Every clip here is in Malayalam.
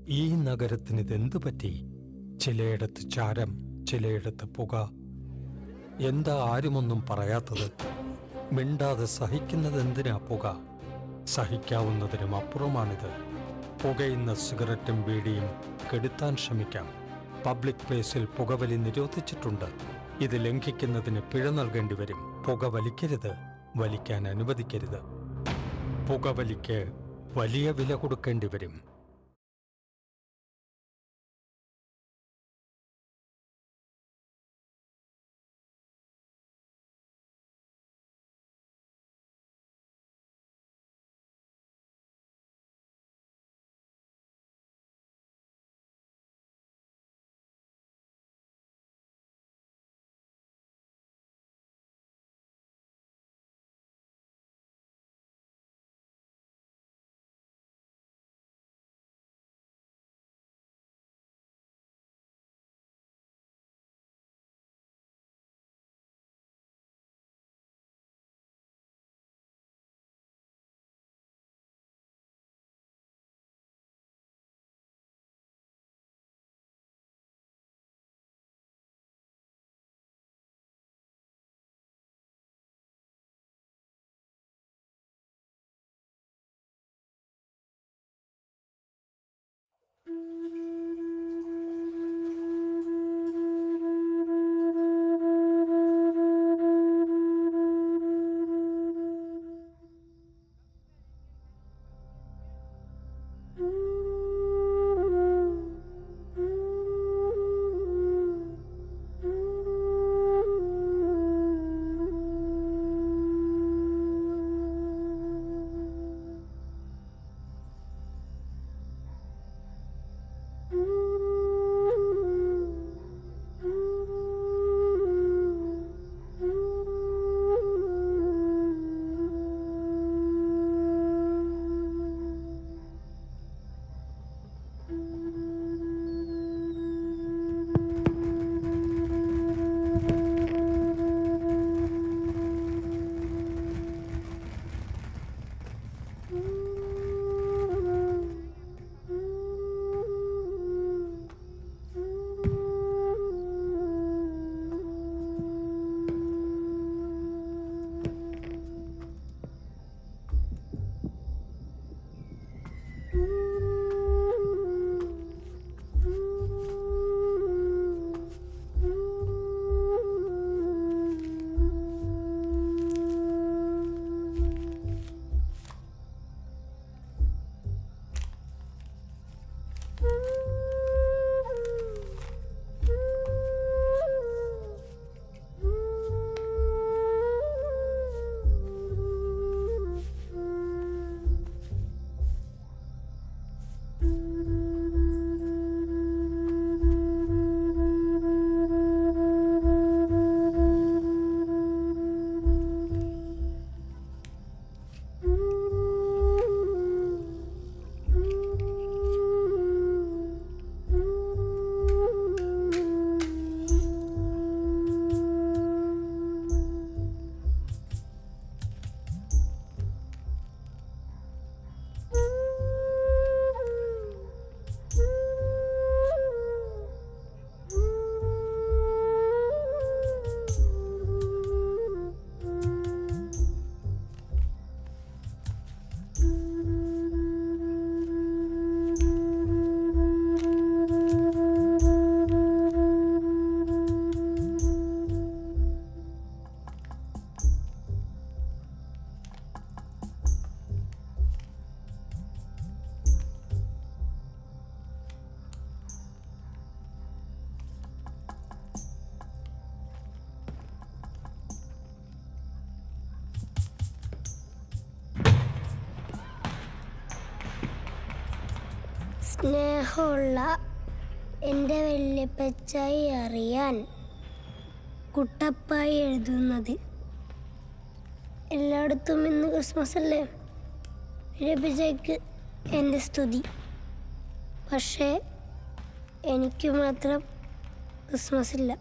ഈ നഗരത്തിന് ഇതെന്തു പറ്റി ചിലയിടത്ത് ചാരം ചിലയിടത്ത് പുക എന്താ ആരുമൊന്നും പറയാത്തത് മിണ്ടാതെ സഹിക്കുന്നത് എന്തിനാ പുക സഹിക്കാവുന്നതിനും അപ്പുറമാണിത് പുകയുന്ന സിഗരറ്റും ബീഡിയും കെടുത്താൻ ശ്രമിക്കാം പബ്ലിക് പ്ലേസിൽ പുകവലി നിരോധിച്ചിട്ടുണ്ട് ഇത് ലംഘിക്കുന്നതിന് പിഴ നൽകേണ്ടി വരും പുക വലിക്കരുത് വലിക്കാൻ അനുവദിക്കരുത് പുകവലിക്ക് വലിയ വില കൊടുക്കേണ്ടി വരും സ്നേഹമുള്ള എൻ്റെ വല്യപ്പച്ചായി അറിയാൻ കുട്ടപ്പായി എഴുതുന്നത് എല്ലായിടത്തും ഇന്ന് ക്രിസ്മസ് അല്ലേ വല്യപ്പച്ചയ്ക്ക് എൻ്റെ സ്തുതി പക്ഷേ എനിക്ക് മാത്രം ക്രിസ്മസ് ഇല്ല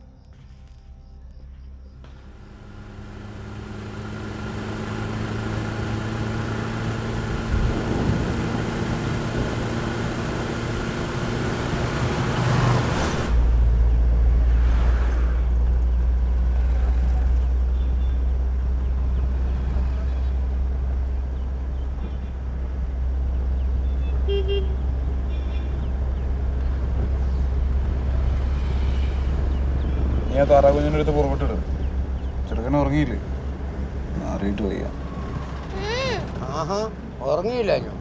ആ താറാവ് കുഞ്ഞിൻ്റെ അടുത്ത് പുറപ്പെട്ടിടും ചെറുക്കനെ ഉറങ്ങിയില്ലേ മാറിയിട്ട് വയ്യ ആഹാ ഉറങ്ങിയില്ല ഞാൻ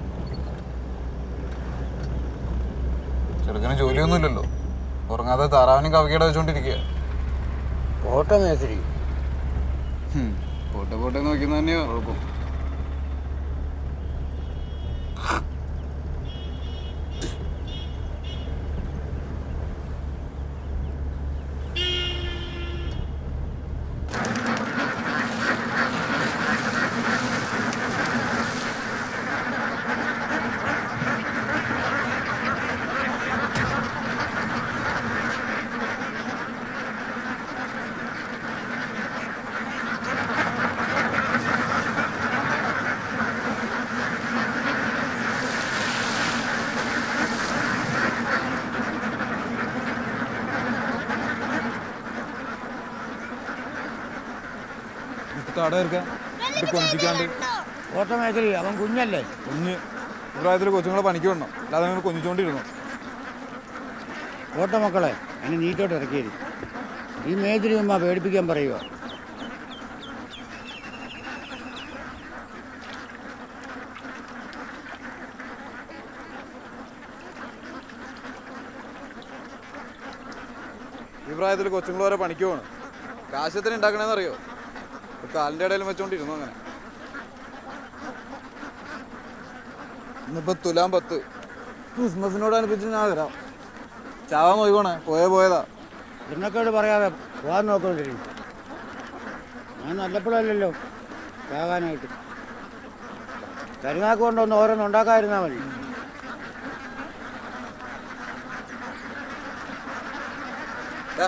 ചെറുക്കന് ജോലിയൊന്നുമില്ലല്ലോ ഉറങ്ങാതെ താറാവിനും കവക്കയുടെ വെച്ചോണ്ടിരിക്കുക ഓട്ടോ മേസ്ത്രി പോട്ടെ പോട്ടെ നോക്കുന്ന തന്നെയാ കുഴപ്പം താട തീർക്കാൻ കൊഞ്ചിക്കാണ്ട് ഓട്ടോ മേസ്ത്രി അവൻ കുഞ്ഞല്ലേ കുഞ്ഞ് പ്രായത്തിൽ കൊച്ചുങ്ങളെ പണിക്ക് വിടണം അല്ലാതെ നിങ്ങൾ കൊഞ്ചിച്ചോണ്ടിരുന്നു ഓട്ടോ മക്കളെ എന്നെ നീറ്റോട്ട് ഇറക്കിയത് ഈ മേസ്ത്രി ഉമ്മ പേടിപ്പിക്കാൻ പറയുക ഈ പ്രായത്തിൽ കൊച്ചുങ്ങൾ വരെ പണിക്ക് പോകണം കാശത്തിന് ഉണ്ടാക്കണേന്ന് അറിയോ കാലിൻ്റെ ഇടയിലും വെച്ചോണ്ടിരുന്നു അങ്ങനെ ഇന്നിപ്പോ തുലാം പത്ത് ക്രിസ്മസിനോടനുബന്ധിച്ച് ഞാൻ വരാം ചാവാൻ നോക്കണേ പോയേ പോയതാ എന്നൊക്കെയോട് പറയാതെ പോകാൻ നോക്കൊണ്ടിരിക്കും ഞാൻ നല്ലപ്പോഴല്ലല്ലോ ചാകാനായിട്ട് കരുനാക്ക് കൊണ്ടൊന്ന് ഓരോന്ന് ഉണ്ടാക്കാതിരുന്നാൽ മതി ദാ.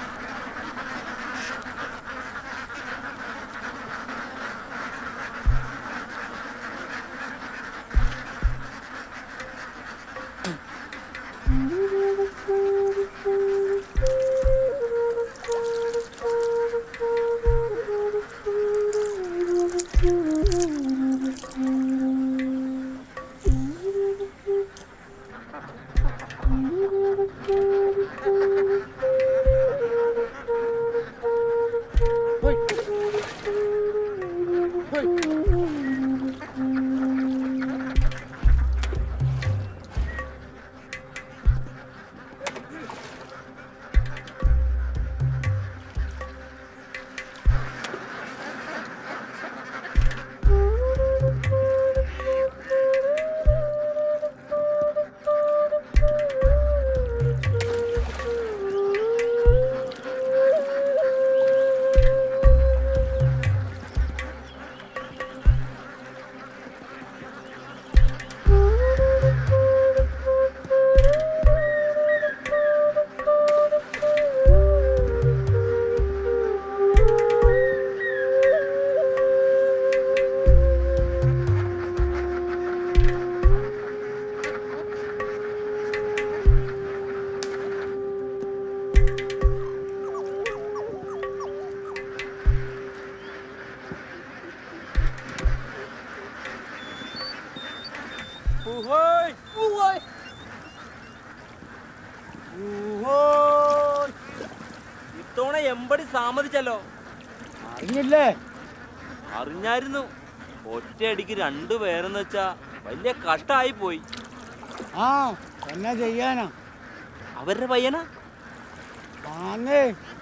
ഇത്തവണ എമ്പടി സമ്മതിച്ചല്ലോ അറിഞ്ഞില്ലേ അറിഞ്ഞായിരുന്നു ഒറ്റയടിക്ക് രണ്ടു പേരെന്ന് വെച്ചാ വലിയ കട്ടായി പോയി ആ എന്നാ ചെയ്യാനാ അവരുടെ പയ്യനാ ആന്നേ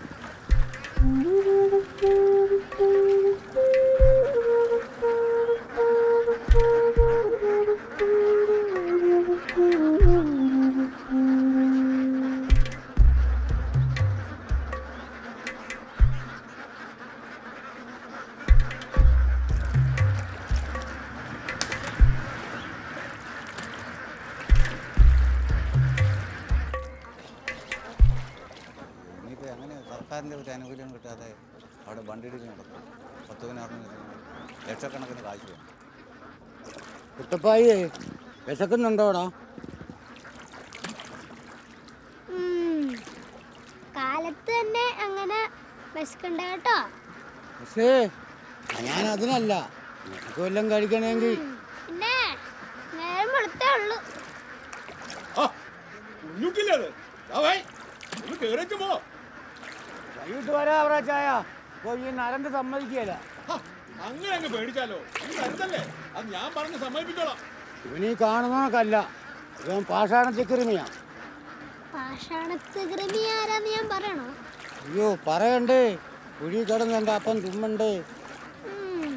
ഇനിയിപ്പോൾ അങ്ങനെ സർക്കാരിൻ്റെ ഒരു ആനുകൂല്യം കിട്ടാതെ അവിടെ വണ്ടിയിടിച്ച് നടക്കും പത്ത് പതിനാറിന് ലക്ഷക്കണക്കിന് കാശ് വേണം കുട്ടപ്പായി വിശക്കുന്നുണ്ടോടാ ഉം. കാലത്ത് തന്നെ അങ്ങനെ വിശക്കണ്ട കേട്ടോ പക്ഷേ ഞാൻ അതിനല്ല നിനക്ക് വല്ലതും കഴിക്കണമെങ്കിൽ പിന്നെ നേരം വെളുത്തേ ഉള്ളൂ വൈകിട്ട് വരാ അവരാ ചായ അപ്പോൾ ഈ നരണ്ട് സമ്മതിക്കുകയില്ല അങ്ങനെ അങ്ങ് പേടിച്ചാലോ ഈ വരുന്നല്ലേ അത് ഞാൻ പറഞ്ഞ് സമ്മതിപ്പിച്ചോളാം ഇവനീ കാണുന്നതൊക്കല്ല ഇവൻ പാഷാണ ചിക്കറിമിയാ പാഷാണത്ത് കൃമി ആരാന്ന് ഞാൻ പറയണോ അയ്യോ പറയണ്ടേ കുഴി കിടന്ന് എൻ്റെ അപ്പം തുമ്മണ്ടേ ഉം.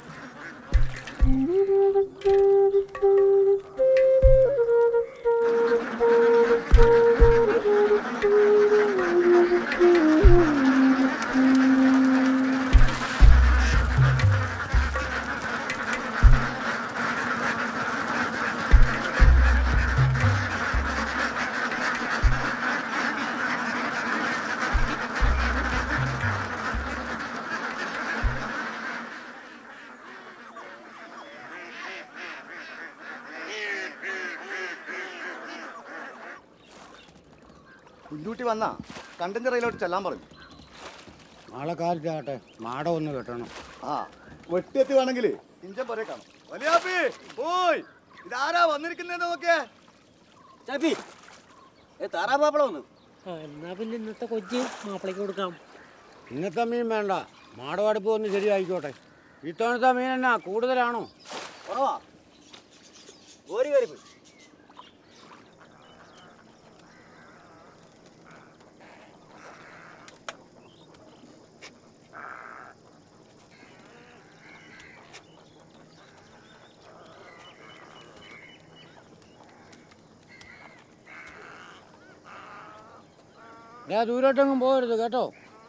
കുഞ്ഞൂട്ടി വന്നാ കണ്ടഞ്ചറയിലോട്ട് ചെല്ലാൻ പറഞ്ഞു നാളെ കാലത്താകട്ടെ മാടം ഒന്ന് കെട്ടണം ആ വെട്ടിയെത്തി വേണമെങ്കിൽ ഇഞ്ചൻ പറയെ കാണും വലിയാപ്പി ഓയ് ഇതാരാ വന്നിരിക്കുന്നതെന്ന് നോക്കിയേ ചാപ്പി ഏ താറാപാപ്പള വന്നു എന്നാ പിന്നെ ഇന്നത്തെ കൊഞ്ച് മാപ്പിളയ്ക്ക് കൊടുക്കാം ഇന്നത്തെ മീൻ വേണ്ട മാടവടുപ്പ് ഒന്ന് ശരിയായിക്കോട്ടെ ഇത്തവണത്തെ മീൻ എന്നാ കൂടുതലാണോ കുറവാ ഓരി കയറി പോയി ഞാൻ ദൂരോട്ടെങ്ങും പോകരുത് കേട്ടോ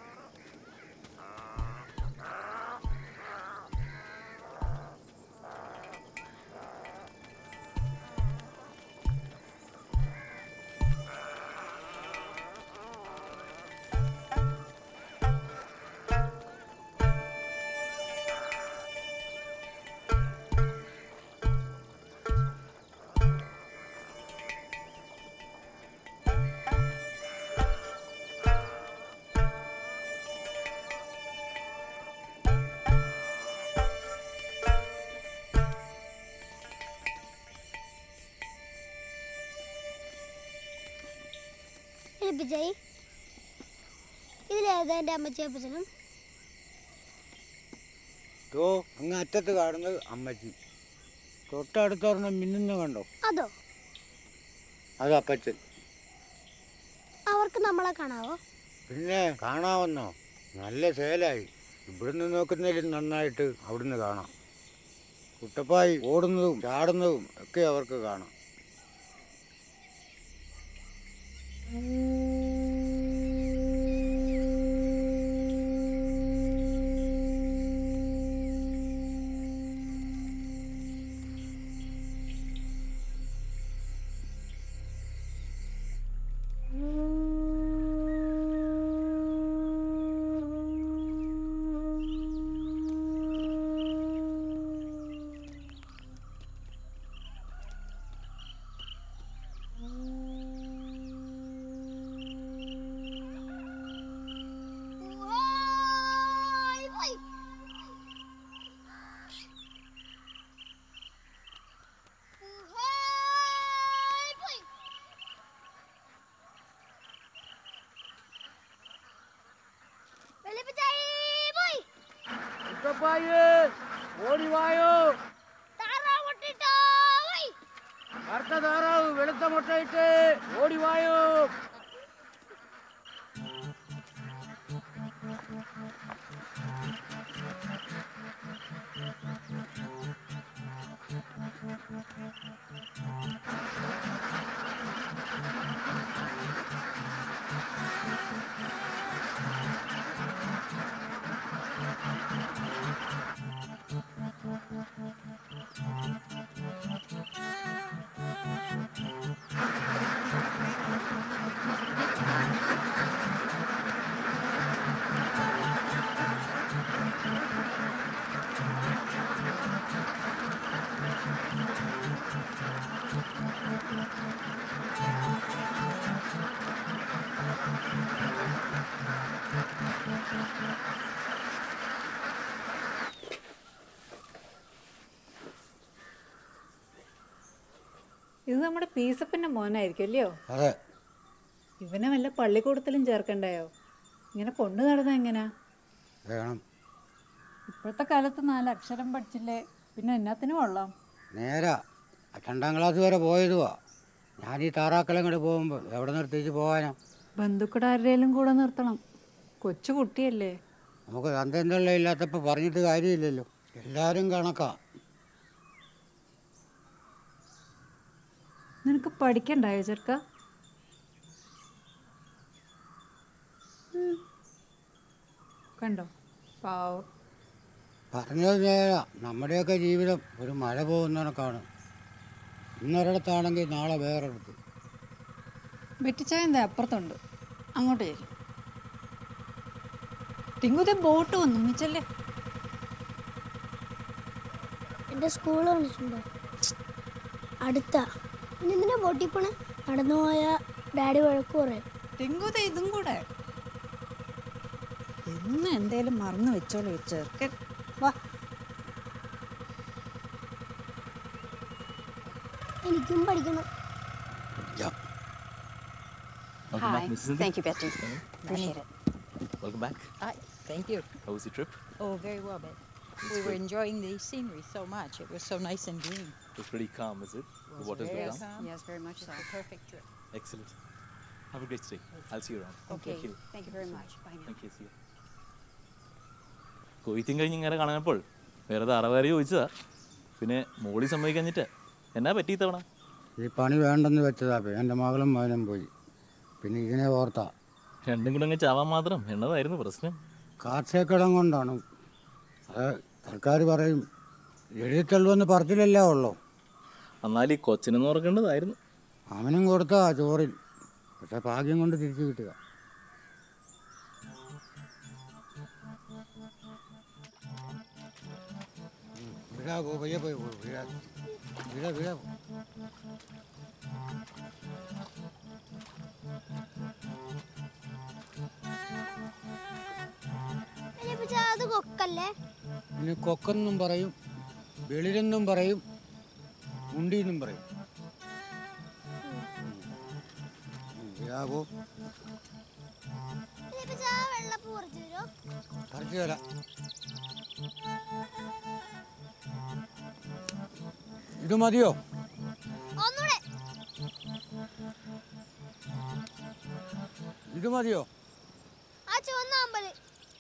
എലിപ്പിച്ചായി ഇതിലേതാ എൻ്റെ അമ്മച്ചി അപ്പച്ചനും ഓ അങ്ങ് അറ്റത്ത് കാണുന്നത് അമ്മച്ചി തൊട്ടടുത്തൊരെണ്ണം മിന്നുന്ന കണ്ടോ അതോ അത് അപ്പച്ചൻ അവർക്ക് നമ്മളെ കാണാവോ പിന്നെ കാണാമെന്നോ നല്ല സേലായി ഇവിടുന്ന് നോക്കുന്നതിലും നന്നായിട്ട് അവിടുന്ന് കാണാം കുട്ടപ്പായി ഓടുന്നതും ചാടുന്നതും ഒക്കെ അവർക്ക് കാണാം വെളുപ്പിച്ചായി പോയി കുട്ടപ്പായി ഓടിവായോ താറാവ് മുട്ടിട്ടോ പോയി കറുത്ത താറാവ് വെളുത്ത മുട്ടയിട്ട് ഓടിവായോ ഇത് നമ്മുടെ പീസപ്പൻ്റെ മോനായിരിക്കും അല്ലയോ അതെ ഇവനെ വല്ല പള്ളിക്കൂടത്തിലും ചേർക്കണ്ടായോ ഇങ്ങനെ കൊണ്ടു നടന്നത് എങ്ങനെയാ വേണം ഇപ്പോഴത്തെ കാലത്ത് നാല് അക്ഷരം പഠിച്ചില്ലേ പിന്നെ എന്നാത്തിനും കൊള്ളാം നേരാ രണ്ടാം ക്ലാസ് വരെ പോയതുവാ ഞാൻ ഈ താറാക്കലം കൂടെ പോകുമ്പോൾ എവിടെ നിർത്തിച്ച് പോകാനാ ബന്ധുക്കളുടെ ആരുടെയും കൂടെ നിർത്തണം കൊച്ചു കുട്ടിയല്ലേ നമുക്ക് തന്തയുള്ള ഇല്ലാത്തപ്പോൾ പറഞ്ഞിട്ട് കാര്യമില്ലല്ലോ എല്ലാവരും കണക്കാ നിനക്ക് പഠിക്കണ്ടായോ ചെറുക്ക ഉം. കണ്ടോ പാവം പറഞ്ഞത് നേരാ നമ്മുടെയൊക്കെ ജീവിതം ഒരു മഴ പോകുന്നവനൊക്കെയാണ് ഇന്നൊരിടത്താണെങ്കിൽ നാളെ വേറൊരിടത്ത് വെറ്റിച്ചായൻ്റെ അപ്പുറത്തുണ്ട് അങ്ങോട്ട് ചെല്ലും ടിങ്കുതെ ബോട്ട് വന്നു മിച്ചല്ലേ എൻ്റെ സ്കൂൾ കണ്ടിട്ടുണ്ടോ അടുത്താ ഇനി എന്തിനാ ബോട്ടിൽ പോണേ നടന്നു പോയ ഡാഡി വഴക്ക് പറയും ടിങ്കുതെ ഇതും കൂടെ എന്ന് എന്തേലും മറന്നു വെച്ചോളൂ ഈ ചെറുക്കൻ വാ എനിക്കും പഠിക്കണം Welcome back, Mrs. Sindhu. Thank you, Betty. Appreciate it. Welcome back. Hi. Thank you. How was your trip? Oh, very well, Betty. we were great. enjoying the scenery so much. It was so nice and green. It was pretty calm, is it? The waters were yes, calm. yes, very much so. perfect trip. Excellent. Have a great stay. I'll see you around. Okay. Thank you. Thank you very much. Bye now. Thank you. See you. കൊയ്ത്തും കഴിഞ്ഞ് ഇങ്ങനെ കാണാനപ്പോൾ വേറെ താറവാരി ചോദിച്ചതാ പിന്നെ മോളി സമ്മതിക്കഞ്ഞിട്ട് എന്നാ പറ്റി തവണ ഈ പണി വേണ്ടെന്ന് വെച്ചതാ എൻ്റെ മകളും മകനും പോയി പിന്നെ ഇതിനെ ഓർത്താ രണ്ടും കൂടെ അങ്ങ് ചാവാൻ മാത്രം എന്നതായിരുന്നു പ്രശ്നം കാർഷികക്കടം കൊണ്ടാണ് അത് സർക്കാർ പറയും എഴുതിത്തള്ളുവെന്ന് പറച്ചിലല്ലേ ഉള്ളൂ എന്നാൽ ഈ കൊച്ചിനെന്ന് ഓർക്കേണ്ടതായിരുന്നു അവനും കൊടുത്താ ചോറിൽ പക്ഷെ ഭാഗ്യം കൊണ്ട് തിരിച്ചു കിട്ടുക വീഴാ പോ പയ്യെ പോയി പോ, വീഴാ വീഴ വീഴ വലിയപ്പച്ചാ, അത് കൊക്കല്ലേ ഇനി കൊക്കെന്നും പറയും വെളിരെന്നും പറയും മുണ്ടിന്നും പറയും വീഴാ പോ വലിയപ്പച്ചാ, വെള്ളപ്പൂ പറിച്ചു തരുമോ പറിച്ചു തരാം ഇത് മതിയോ ഒന്നൂടെ ഇത് മതിയോ ആ ചുവന്ന അമ്പല്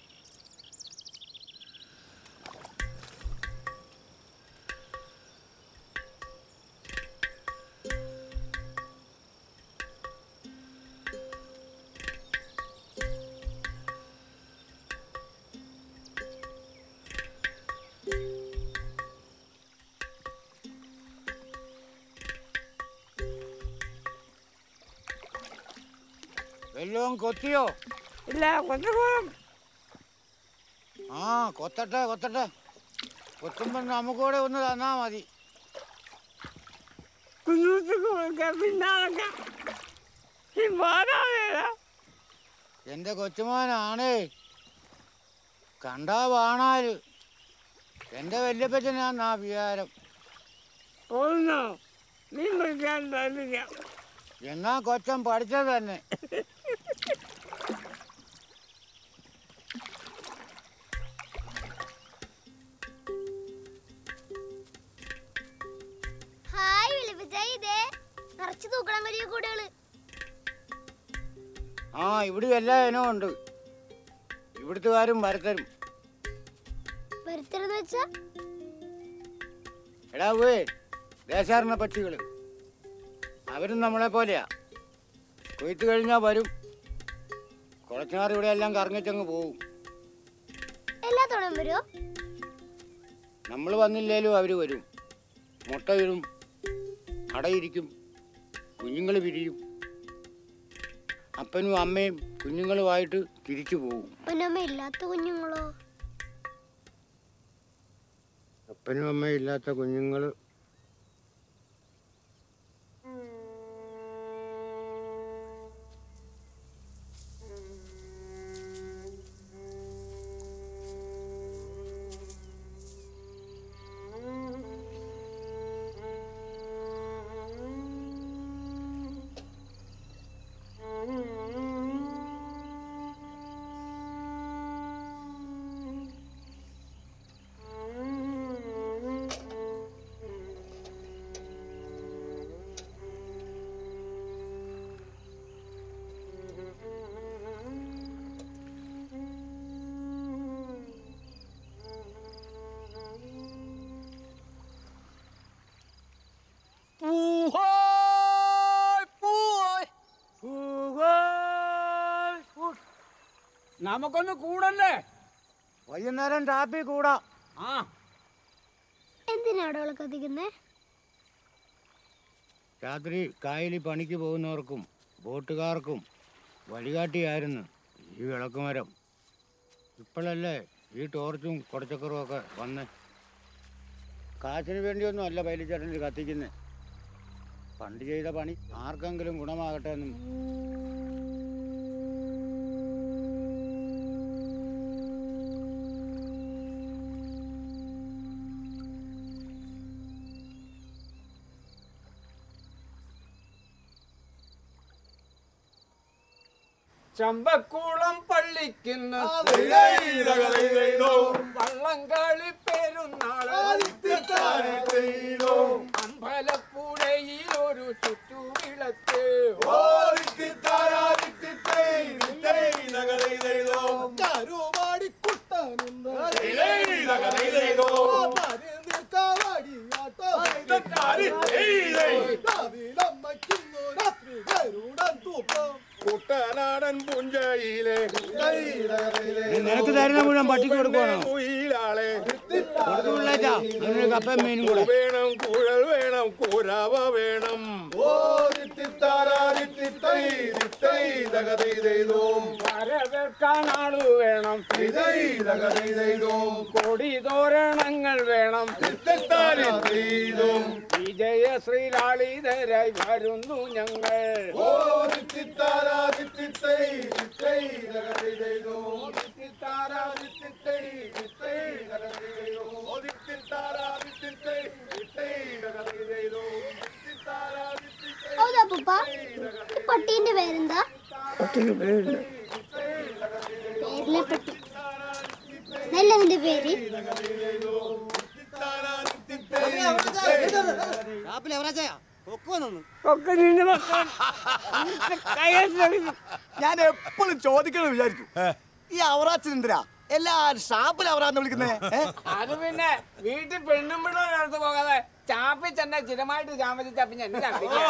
വല്ലതും കൊത്തിയോ ഇല്ല കൊണ്ടുപോകും ആ കൊത്തട്ടെ കൊത്തട്ടെ കൊത്തുമ്പോൾ നമുക്കൂടെ ഒന്ന് തന്നാ മതി കുഞ്ഞുങ്ങൾക്ക് കൊടുക്കാൻ പിന്നാളൊക്കെ ഈ പോരാ എൻ്റെ കൊച്ചുമോനാണേ കണ്ടാ വാണാല് എൻ്റെ വല്യപ്പച്ചനാന്നാ വിചാരം ഒന്നോ നീ വിളിക്കാൻ തന്നില്ല എന്നാ കൊച്ചൻ പഠിച്ചത് തന്നെ ഹായ് വലിയപ്പച്ചാ ഇതേ നിറച്ച് തൂക്കണം വലിയ കൂടുകള് ആ ഇവിടെ എല്ലാ ഇനവും ഉണ്ട് ഇവിടുത്തുകാരും വരത്തരും വരുത്തരുന്ന് വെച്ചാ എടാ പോയേ ദേശാടന പക്ഷികൾ അവരും നമ്മളെ പോലെയാ കൊയ്ത്ത് കഴിഞ്ഞാൽ വരും കുറച്ചുനാൾ ഇവിടെ എല്ലാം കറങ്ങിച്ചങ്ങ് പോവും എല്ലാ തവണയും വരുമോ നമ്മൾ വന്നില്ലേലും അവർ വരും മുട്ടയിടും അടയിരിക്കും കുഞ്ഞുങ്ങൾ വിരിയും അപ്പനും അമ്മയും കുഞ്ഞുങ്ങളുമായിട്ട് തിരിച്ചു പോകും ഒന്നമ്മ ഇല്ലാത്ത കുഞ്ഞുങ്ങളോ അപ്പനും അമ്മയും ഇല്ലാത്ത കുഞ്ഞുങ്ങൾ നമുക്കൊന്ന് കൂടല്ലേ വൈകുന്നേരം ടാപ്പി കൂടാ ആ എന്തിനാണ് അവളെ കത്തിക്കുന്നേ രാത്രി കായലിൽ പണിക്ക് പോകുന്നവർക്കും ബോട്ടുകാർക്കും വഴികാട്ടിയായിരുന്നു ഈ വിളക്കുമരം ഇപ്പോഴല്ലേ ഈ ടോർച്ചും കുടച്ചക്കറും ഒക്കെ വന്ന് കാശിന് വേണ്ടിയൊന്നും അല്ല പൈലിച്ചേട്ടനിൽ കത്തിക്കുന്നത് പണ്ട് ചെയ്ത പണി ആർക്കെങ്കിലും ഗുണമാകട്ടെ എന്നും ചമ്പക്കുളം പള്ളിക്കുന്ന വള്ളംകളി പെരുന്നാള് അമ്പലപ്പുഴയിൽ ഒരു ചുറ്റുവിളക്ക് കുട്ടനാടൻ പുഞ്ചയിലെ നിനക്ക് തരുന്ന മുഴുവൻ പട്ടിക്ക് കൊടുക്കണോ കുയിലാളെ കൊടുത്തു പിള്ളേച്ചാ അതിനൊരു കപ്പയും മീനും കൂടെ വേണം കുഴൽ വേണം കുരവ വേണം വരവേൽക്കാൻ ആള് വേണം കൊടി തോരണങ്ങൾ വേണം വിജയ ശ്രീലാളിതരായി വരുന്നു ഞങ്ങൾ ഹൗദാ പപ്പ ഈ പട്ടീന്റെ പേരെന്താ പേരിലെ പട്ടി നല്ല നിന്റെ പേര് ഒക്കെ നിന്ന് വെക്കാൻ കയ്യിൽ ഞാൻ എപ്പോഴും ചോദിക്കണം വിചാരിച്ചു ഈ അവറാച്ചൻ എന്തിനാ എല്ലാരും ഷാപ്പിൽ അവറാന്ന് വിളിക്കുന്നേ ഏ? അത് പിന്നെ വീട്ടിൽ പെണ്ണും പിള്ളേരടുത്ത് പോകാതെ ചാപ്പി ചെന്ന ചിരമായിട്ട് ചാമ്പത്തി ചാപ്പി എന്നെ ചാമ്പിക്കുക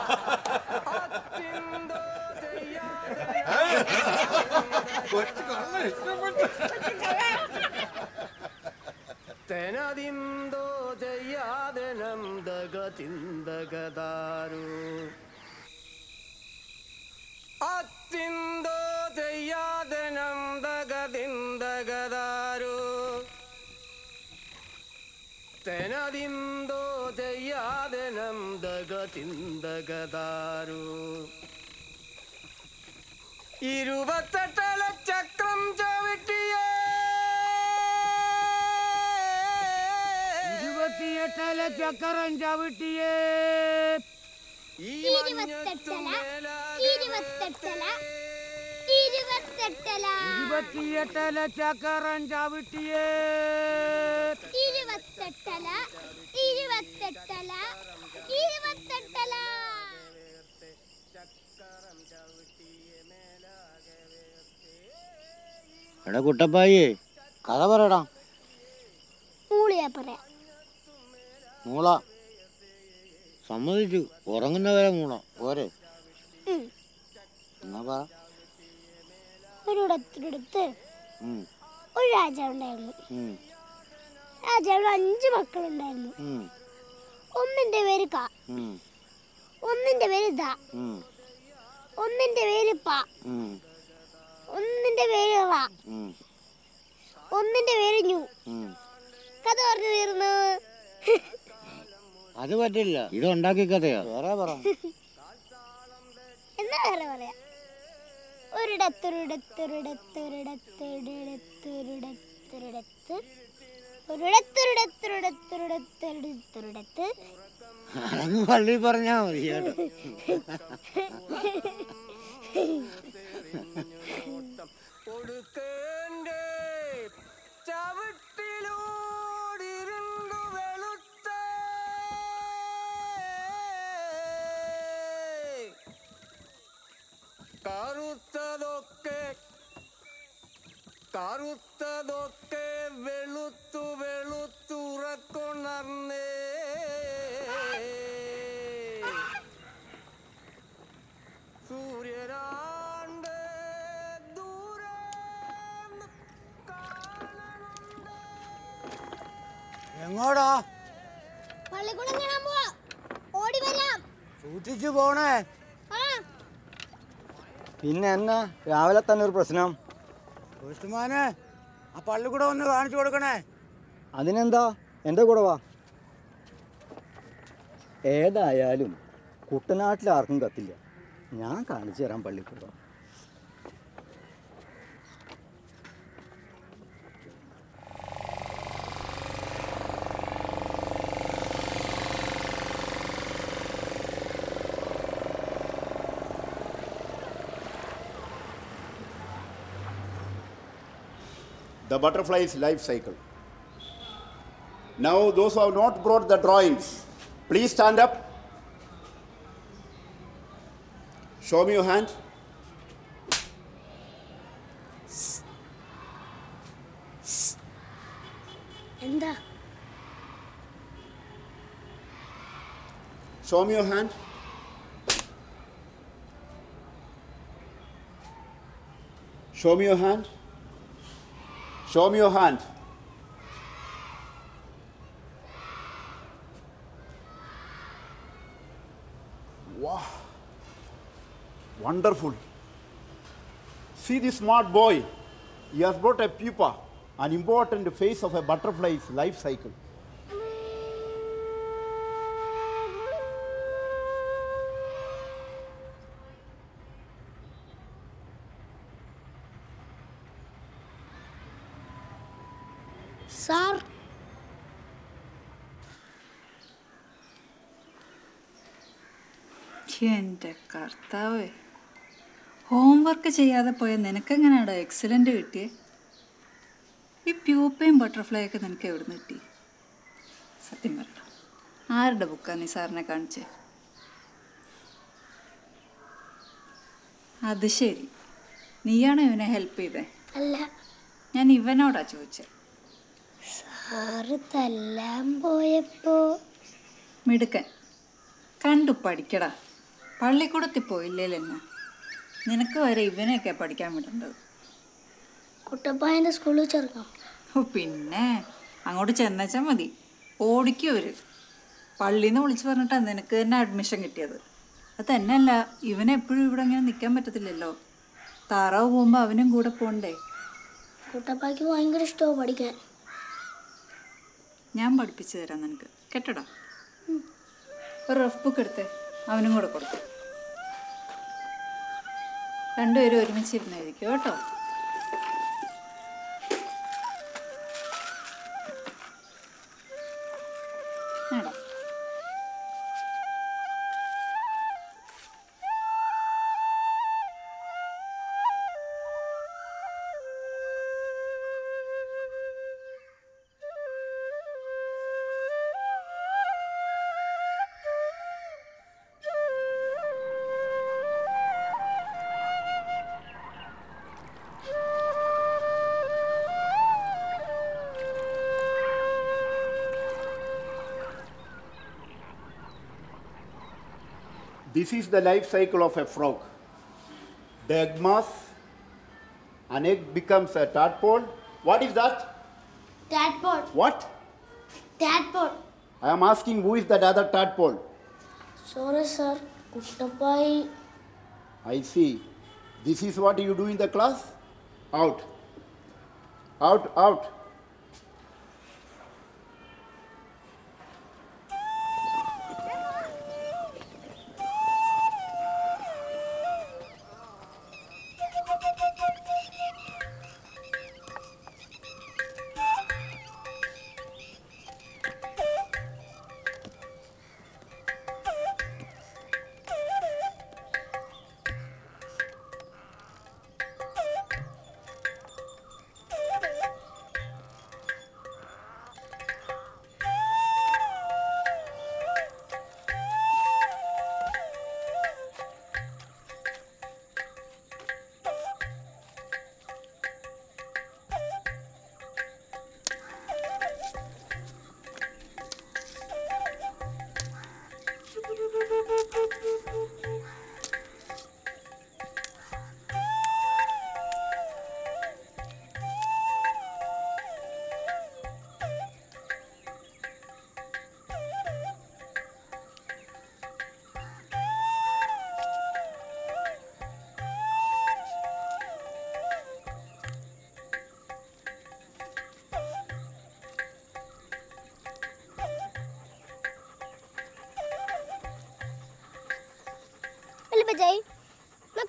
തെനതിന്തോ ചെയ്യാതനം ദഗ ചിന്തകതാരു അത്തിന്തോ ചെയ്യാതനം ദഗ ചിന്തകതാരു തെനതിന്തോ ചെയ്യാതനം ദഗ ചിന്തകതാരു ഇരുപത്തെട്ടല ചക്രം ചവിട്ടിയേ ഇരുപത്തിയെട്ടല ചക്കരം ചവിട്ടിയേ ഇരുപത്തെട്ടല ഇരുപത്തെട്ടല ഇരുപത്തെട്ടല ഇരുപത്തിയെട്ടല ചക്കരം ചവിട്ടിയേ ഇരുപത്തെട്ടല ഇരുപത്തെട്ടല ഇരുപത്തെട്ടല എടാ കുട്ടപ്പായി കഥ പറയടാ മൂളിയാ പറയാം മൂള സമ്മതിച്ചു ഉറങ്ങുന്നവരെ മൂള പോരെ ഉം. എന്നാ പറ ഒരിടത്തിനടുത്ത് ഉം, ഒരു രാജാവുണ്ടായിരുന്നു ഉം, രാജാവിന് അഞ്ച് മക്കളുണ്ടായിരുന്നു ഉം, ഒന്നിന്റെ പേര് ക ഉം, ഒന്നിന്റെ പേര് ദ ഉം, ഒന്നിന്റെ പേര് പ ഉം, ഒന്നിന്റെ പേര് റ ഉം, ഒന്നിന്റെ പേര് ഞു ഉം. കഥ പറഞ്ഞു തീർന്നു അത് പറ്റില്ല ഇത് ഉണ്ടാക്കി കഥയാ വേറെ പറ എന്നാ വേറെ പറയാം ഒരിടത്തൊരിടത്തൊരിടത്തൊരിടത്തൊരിടത്തൊരിടത്തൊരിടത്ത് ഒരിടത്തൊരിടത്തൊരിടത്തൊരിടത്തൊരിടത്ത് അതങ്ങ് പള്ളി പറഞ്ഞാ മതി കേട്ടോ കൊടുക്കേണ്ടേ ചവിട്ടിലൂടിരുന്നു വെളുത്ത കറുത്തതൊക്കെ കറുത്തതൊക്കെ വെളുത്തു വെളുത്തുറക്കൊണർന്നേ സൂര്യനാണ്ട് ദൂരെ എങ്ങോടാ പള്ളിക്കൂടം കാണാൻ പോവാ ഓടി വരാം സൂക്ഷിച്ചു പോണേ ആ പിന്നെ എന്നാ രാവിലെ തന്നെ ഒരു പ്രശ്നം പോസ്റ്റ്മാനെ ആ പള്ളിക്കൂടെ ഒന്ന് കാണിച്ചു കൊടുക്കണേ അതിനെന്താ എൻ്റെ കൂടെ വാ ഏതായാലും കുട്ടനാട്ടിൽ ആർക്കും കത്തില്ല ഞാൻ കാണിച്ചു തരാം പള്ളിക്കൂടം the butterfly's life cycle. Now, those who have not brought the drawings, please stand up. Show me your hand. എന്താ Show me your hand. Show me your hand. Show me your hand. Wow. Wonderful. See this smart boy. He has brought a pupa, an important phase of a butterfly's life cycle. Sir എൻ്റെ കർത്താവേ ഹോംവർക്ക് ചെയ്യാതെ പോയ നിനക്കെങ്ങനെയാടോ എക്സലൻ്റ് കിട്ടിയേ ഈ പ്യൂപ്പയും ബട്ടർഫ്ലൈ ഒക്കെ നിനക്ക് എവിടെ നിന്ന് കിട്ടി സത്യം പറയണം ആരുടെ ബുക്കാണ് നീ സാറിനെ കാണിച്ചേ അത് ശരി നീയാണോ ഇവനെ ഹെൽപ്പ് ചെയ്തേ അല്ല ഞാൻ ഇവനോടാ ചോദിച്ചത് സാറ് തല്ലാൻ പോയപ്പോ മിടുക്കൻ കണ്ടു പഠിക്കടാ പള്ളിക്കൂടത്തിൽ പോയില്ലേലെന്നെ നിനക്ക് വരെ ഇവനെയൊക്കെ പഠിക്കാൻ വിടേണ്ടത് കുട്ടപ്പായൻ്റെ സ്കൂളിൽ ചേർക്കാം ഓ പിന്നെ അങ്ങോട്ട് ചെന്നച്ചാൽ മതി ഓടിക്കും അവര് പള്ളിയിൽ നിന്ന് വിളിച്ചു പറഞ്ഞിട്ടാണ് നിനക്ക് തന്നെ അഡ്മിഷൻ കിട്ടിയത് അത് തന്നെയല്ല ഇവനെപ്പോഴും ഇവിടെ ഇങ്ങനെ നിൽക്കാൻ പറ്റത്തില്ലല്ലോ താറാവ് പോകുമ്പോൾ അവനും കൂടെ പോണ്ടേ കുട്ടപ്പായ്ക്ക് ഭയങ്കര ഇഷ്ടമാണ് പഠിക്കാൻ ഞാൻ പഠിപ്പിച്ചു തരാം നിനക്ക് കേട്ടോടാ ഒരു റഫ് ബുക്ക് എടുത്തേ അവനും കൂടെ കൊടുത്തു രണ്ടുപേരും ഒരുമിച്ചിരുന്ന് എഴുതിക്കോ കേട്ടോ ആടാ This is the life cycle of a frog. The egg mass, an egg becomes a tadpole. What is that? Tadpole. What? Tadpole. I am asking who is that other tadpole? Sorry sir Kuttappayi I see. This is what you do in the class? Out. Out, out.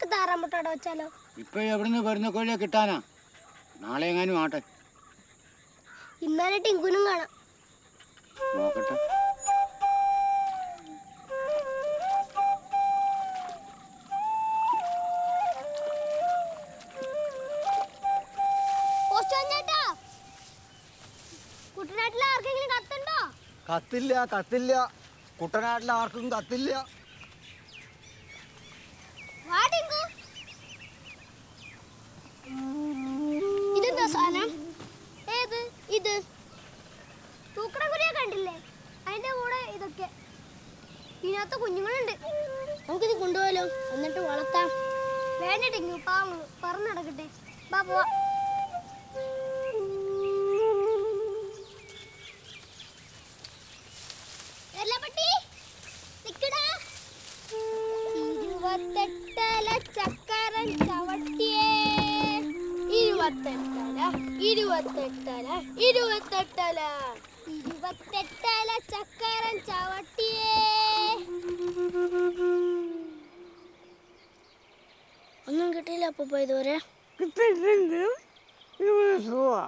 നമുക്ക് താറാമുട്ട അവിടെ വെച്ചാലോ ഇപ്പൊ എവിടുന്ന് വരുന്ന കോഴിയെ കിട്ടാനാ നാളെ എങ്ങാനും ആട്ടെ ഇന്നാലെ ടിങ്കുനും കാണാം നോക്കട്ടെ പോസ്റ്റ്മാൻ ചേട്ടാ കുട്ടനാട്ടിൽ ആർക്കെങ്കിലും കത്തുണ്ടോ കത്തില്ല കത്തില്ല കുട്ടനാട്ടിൽ ആർക്കും കത്തില്ല വാ ടിങ്കു ഇതെന്താ സാധനം ഏത് ഇത് തൂക്കണ കുരിയ കണ്ടില്ലേ അതിന്റെ കൂടെ ഇതൊക്കെ ഇതിനകത്ത് കുഞ്ഞുങ്ങളുണ്ട് നമുക്കിത് കൊണ്ടുപോയാലോ എന്നിട്ട് വളർത്താം വേണ്ട ടിങ്കു പാവങ്ങൾ പറന്ന് നടക്കട്ടെ ബാ പോവാ വെള്ളപ്പട്ടി നിക്കടാ ഇരുപത്തെട്ടല ചക്കരൻ ചവട്ടിയേ ഇരുപത്തെട്ടല ഇരുപത്തെട്ടല ഇരുപത്തെട്ടല ഇരുപത്തെട്ടല ചക്കരൻ ചവട്ടിയേ ഒന്നും കിട്ടിയില്ല അപ്പൊ ഇതുവരെ കിട്ടിയിട്ടുണ്ട് ഇവിടെ സുഖമാ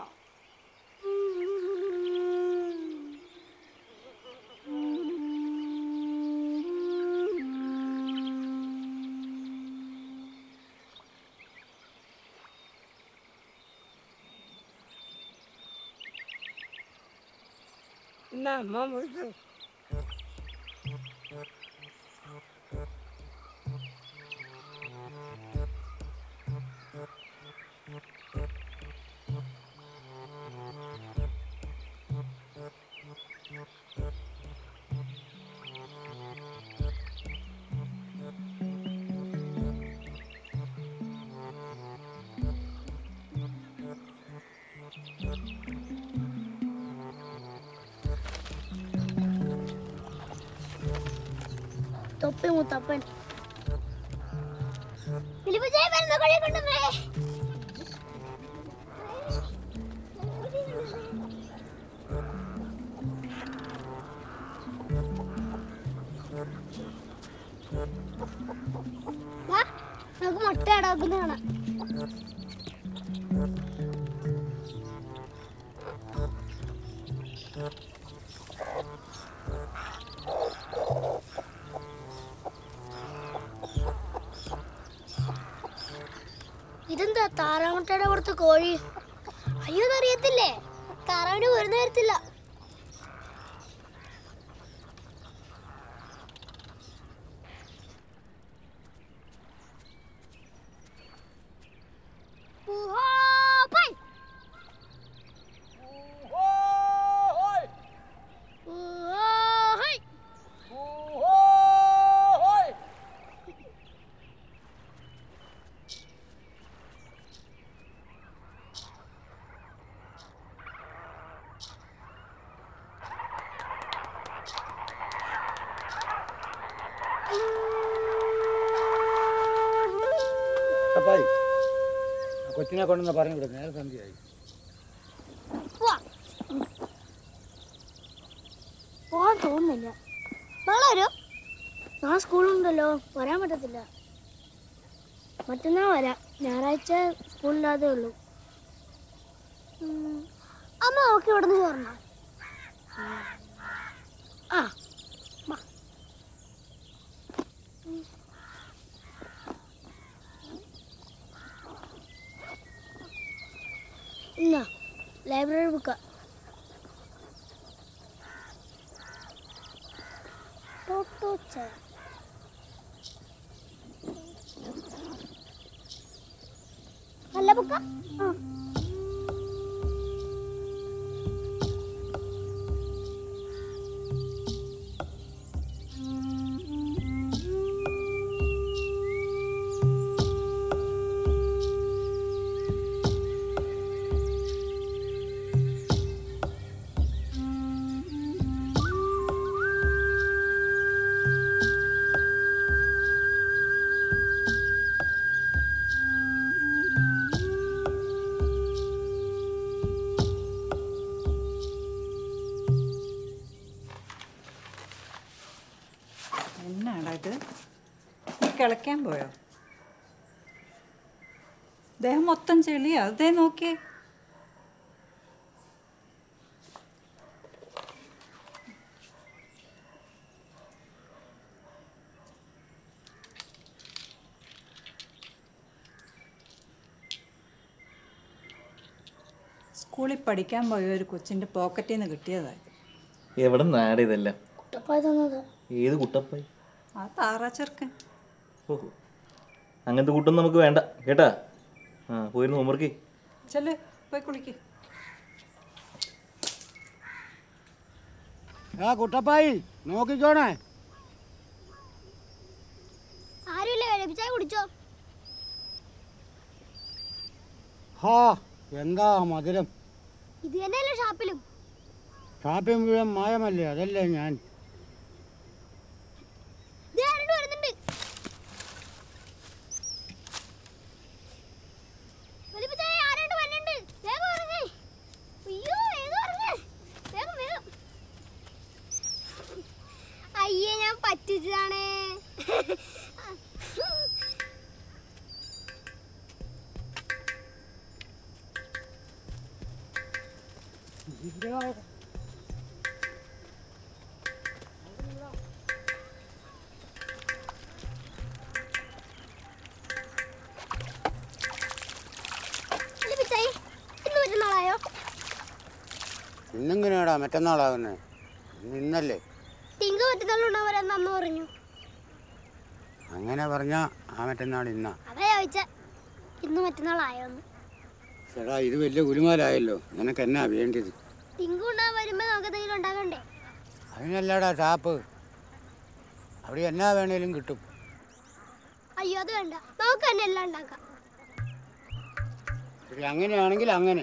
എന്നാ അമ്മ വിളിച്ചു തൊപ്പി മുത്തപ്പൻ ഫിലിപ്പുജയ വരുന്ന കൊടിയെ കൊണ്ടുവന്നേ വാ, നമുക്ക് മുട്ട അടക്കുന്ന കാണാം ഇതെന്താ താറാമുട്ടയുടെ പുറത്ത് കോഴി അയ്യോ അറിയത്തില്ലേ താറാവിന് വരുന്ന തരത്തില്ല ഊഹോപ്പൈ. ഊഹോഹൈ. അപ്പായി ആ കൊച്ചിനെ കൊണ്ടുവന്ന് പറഞ്ഞു വിടും നേരെ സന്ധ്യയായി പോവാം. പോവാൻ തോന്നുന്നില്ല നാളെ വരോ നാളെ സ്കൂളുണ്ടല്ലോ വരാൻ പറ്റത്തില്ല മറ്റന്നാൾ വരാം ഞായറാഴ്ച സ്കൂളില്ലാതെ ഉള്ളൂ ഉം, അമ്മ നമുക്ക് ഇവിടെ നിന്ന് ചോറണോ ആ വാ. ഉം. ഇന്നാ ലൈബ്രറി ബുക്കാ ടോട്ടോച്ച നല്ല ബുക്ക ആ എന്നാടാ ഇത് നീ കിളയ്ക്കാൻ പോയോ ദേഹം മൊത്തം ചെളിയാ അതേ നോക്കിയേ സ്കൂളിൽ പഠിക്കാൻ പോയ ഒരു കൊച്ചിൻ്റെ പോക്കറ്റിൽ നിന്ന് കിട്ടിയതായി എവിടെ നിന്നാണ് ഇതെല്ലാം കുട്ടപ്പായ തന്നത് ഏത് കുട്ടപ്പായി ആ താറാ ചെറുക്കൻ ഓഹോ അങ്ങനത്തെ കൂട്ടൊന്നും നമുക്ക് വേണ്ട കേട്ടാ ആ പോയിരുന്നു ഹോംവർക്ക് ചെല്ല് പോയി കുളിക്ക് ആ കുട്ടപ്പായി നോക്കിക്കോണേ ആരുമില്ല കഴിപ്പിച്ചാൽ കുടിച്ചോ ഹാ എന്താ മധുരം ഇത് തന്നെയല്ലേ ഷാപ്പിലും കാപ്പി മുഴുവൻ മായമല്ലേ അതല്ലേ ഞാൻ ദേ ആരണ്ട് വരുന്നുണ്ട് വലിപ്പച്ചായ ആരാണ്ട് വരുന്നുണ്ട് വേഗം ഇറങ്ങ് അയ്യോ വേഗം ഇറങ്ങ് വേഗം വേഗം അയ്യേ ഞാൻ പറ്റിച്ചതാണേ വലിപ്പച്ചായി ഇന്ന് പറ്റുന്നാളായോ ഇന്നെങ്ങനെയാടാ മറ്റന്നാളാകുന്നത് ഇന്നല്ലേ തിങ്ക പറ്റുന്നാളുണ്ടാവരെന്ന് അമ്മ പറഞ്ഞു അങ്ങനെ പറഞ്ഞാ ആ മറ്റന്നാൾ ഇന്നാ അതാ ചോദിച്ച ഇന്ന് മറ്റന്നാളായോന്ന് ചേട്ടാ ഇത് വലിയ ഗുരുമാലായല്ലോ നിനക്ക് എന്നാ വേണ്ടത് തിങ്ക കൊണ്ടാ വരുമ്പോ നമുക്ക് എന്തെങ്കിലും ഉണ്ടാക്കണ്ടേ അതിനല്ലടാ ഷാപ്പ് അവിടെ എന്നാ വേണേലും കിട്ടും അയ്യോ അത് വേണ്ട നമുക്ക് തന്നെ എല്ലാം ഉണ്ടാക്കാം ശരി അങ്ങനെയാണെങ്കിൽ അങ്ങനെ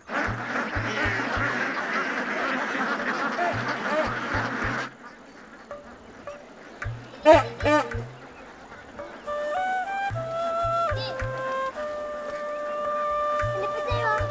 വലിപ്പച്ചായി വാ.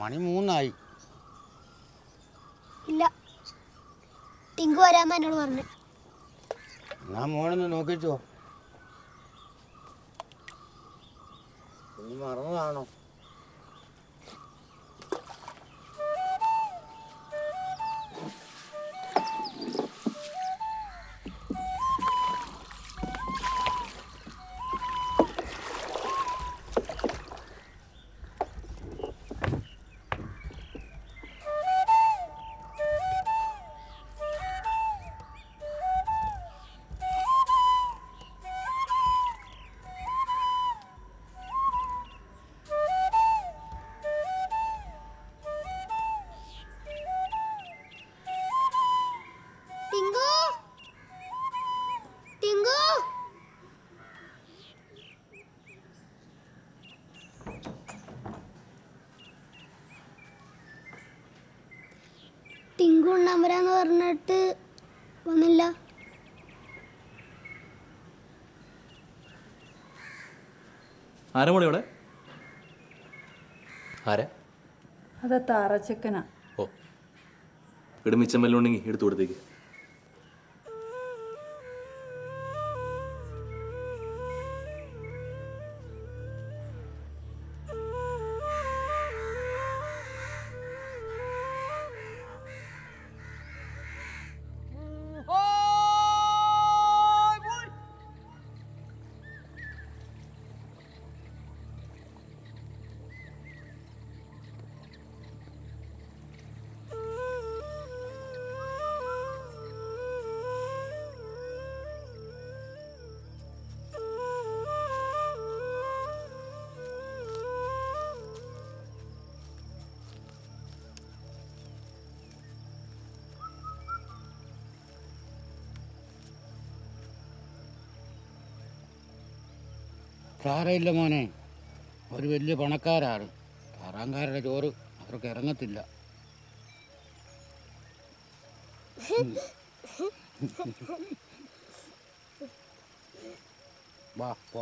മണി മൂന്നായി ഇല്ല ടിങ്കു വരാമെന്ന് എന്നോട് പറഞ്ഞു എന്നാ മോനൊന്ന് നോക്കിച്ചോ കുഞ്ഞ് മറന്നതാണോ ടിങ്കു ടിങ്കു ടിങ്കു ഉണ്ണാൻ വരാന്ന് പറഞ്ഞിട്ട് വന്നില്ല ആരാ മോളെ ഇവിടെ ആരാ അതാ താറച്ചക്കനാ ഓ ഇവിടെ മിച്ചം വല്ലതും ഉണ്ടെങ്കിൽ എടുത്തു കൊടുത്തേക്ക് സാരമില്ല മോനെ ഒരു വലിയ പണക്കാരാണ് പാറാങ്കാരുടെ ചോറ് അവർക്ക് ഇറങ്ങത്തില്ല വാ പോ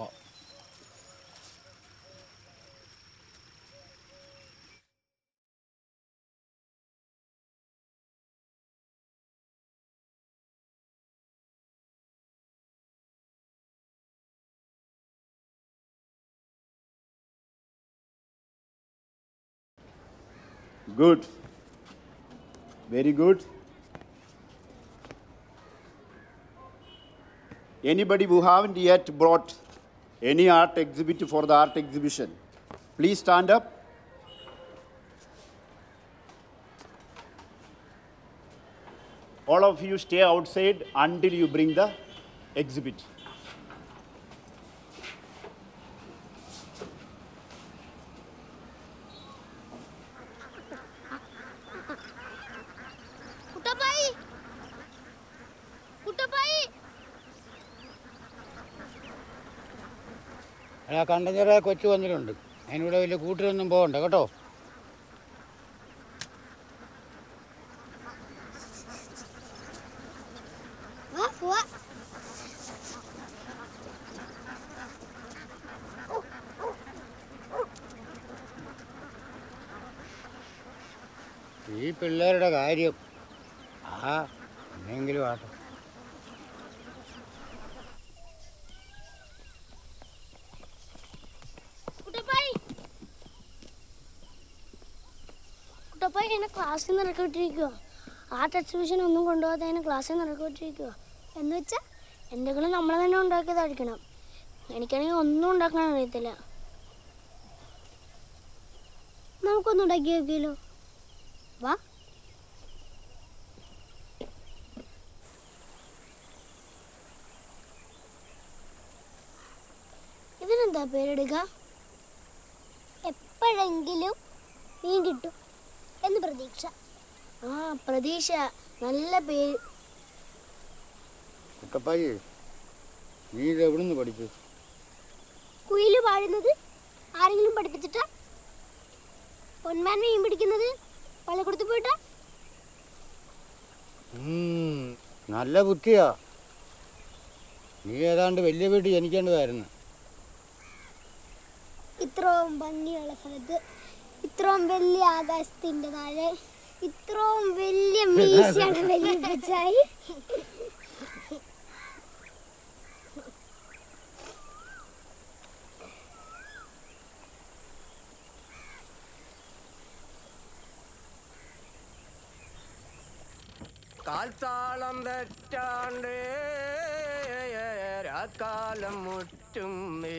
Good. Very good. Anybody who haven't yet brought any art exhibit for the art exhibition, please stand up. All of you stay outside until you bring the exhibit. Kuttappayi Kuttappayi ആ കണ്ടഞ്ഞറ കൊച്ചു വന്നിട്ടുണ്ട് അതിനിവിടെ വലിയ കൂട്ടിലൊന്നും പോകണ്ട കേട്ടോ വാ പോവാ ഈ പിള്ളേരുടെ കാര്യം ആ എന്നെങ്കിലും ആട്ടെ കുട്ടപ്പായി കുട്ടപ്പായി എന്നെ ക്ലാസ്സിൽ നിന്ന് ഇറക്കി വിട്ടിരിക്കുക ആർട്ട് എക്സിബിഷൻ ഒന്നും കൊണ്ടുപോകാതെ എന്നെ ക്ലാസ്സിൽ നിന്ന് ഇറക്കി വിട്ടിരിക്കുക എന്ന് വെച്ചാൽ എന്തെങ്കിലും നമ്മൾ തന്നെ ഉണ്ടാക്കിയതായിരിക്കണം എനിക്കാണെങ്കിൽ ഒന്നും ഉണ്ടാക്കാൻ അറിയത്തില്ല നമുക്കൊന്നും ഉണ്ടാക്കി നോക്കിയല്ലോ വാ ഇതിനെന്താ പേരിടുക എപ്പോഴെങ്കിലും മീൻ കിട്ടും എന്ന് പ്രതീക്ഷ ആ പ്രതീക്ഷ നല്ല പേര് കുട്ടപ്പായി നീ ഇത് എവിടുന്ന് പഠിച്ചു കുയില് പാടുന്നത് ആരെങ്കിലും പഠിപ്പിച്ചിട്ടാ പൊന്മാൻ മീൻ പിടിക്കുന്നത് പള്ളിക്കൂടത്ത് പോയിട്ടാ ഉം, നല്ല ബുദ്ധിയാ നീ ഏതാണ്ട് വലിയ വീട്ടിൽ ജനിക്കേണ്ടതായിരുന്നു ഇത്രയും ഭംഗിയുള്ള സ്ഥലത്ത് ഇത്രയും വലിയ ആകാശത്തിന്റെ താഴെ ഇത്രയും വലിയ മീശയാണ് വലിയ കാൽത്താളം തെറ്റാണ്ട് കാലം മുറ്റുമേ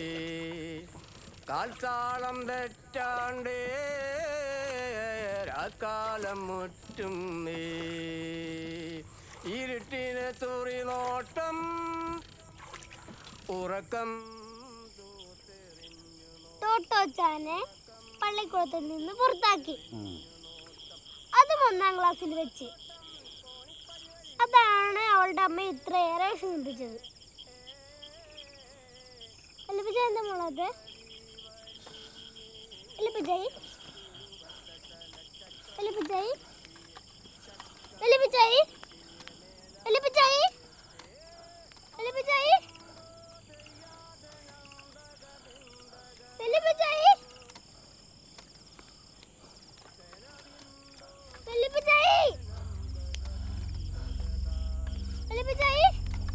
കാൽത്താളം തെറ്റാണ്ട് കാലം മുറ്റുമേ ഇരുട്ടിന് തുറി നോട്ടം ഉറക്കം ടോട്ടോച്ചാനെ പള്ളിക്കൂടത്തിൽ നിന്ന് പുറത്താക്കി അതും ഒന്നാം ക്ലാസ്സിൽ വെച്ച് അതാണ് അവളുടെ അമ്മ ഇത്രയേറെ ക്ഷീണിപ്പിച്ചത് എലിപ്പിച്ച എന്താ മോളത് എലിപ്പിച്ചായി എലിപ്പിച്ചായി എലിപ്പിച്ചായി എലിപ്പിച്ചായി എലിപ്പിച്ചായി എലിപ്പിച്ചായി എലിപ്പിച്ചായി എലിപ്പിച്ചായി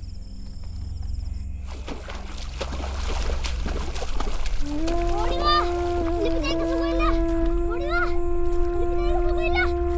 ഓടി വാ എലിപ്പിച്ചായിക്ക് സുഖമില്ല ഓടി വാ എലിപ്പിച്ചായിക്ക് സുഖമില്ല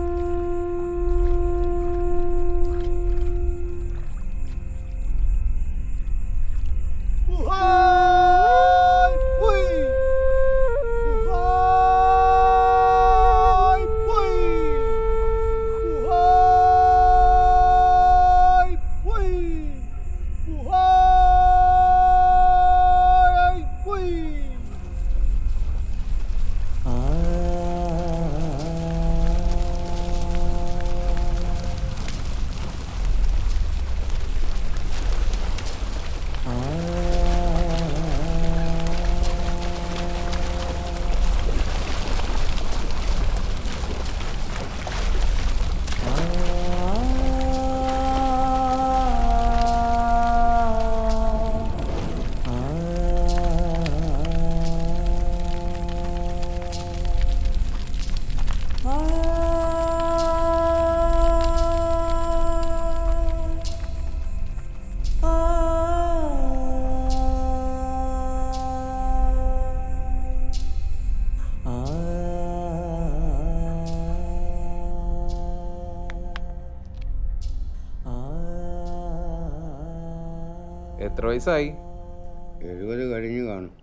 എത്ര വയസ്സായി എഴുപത് കഴിഞ്ഞു കാണും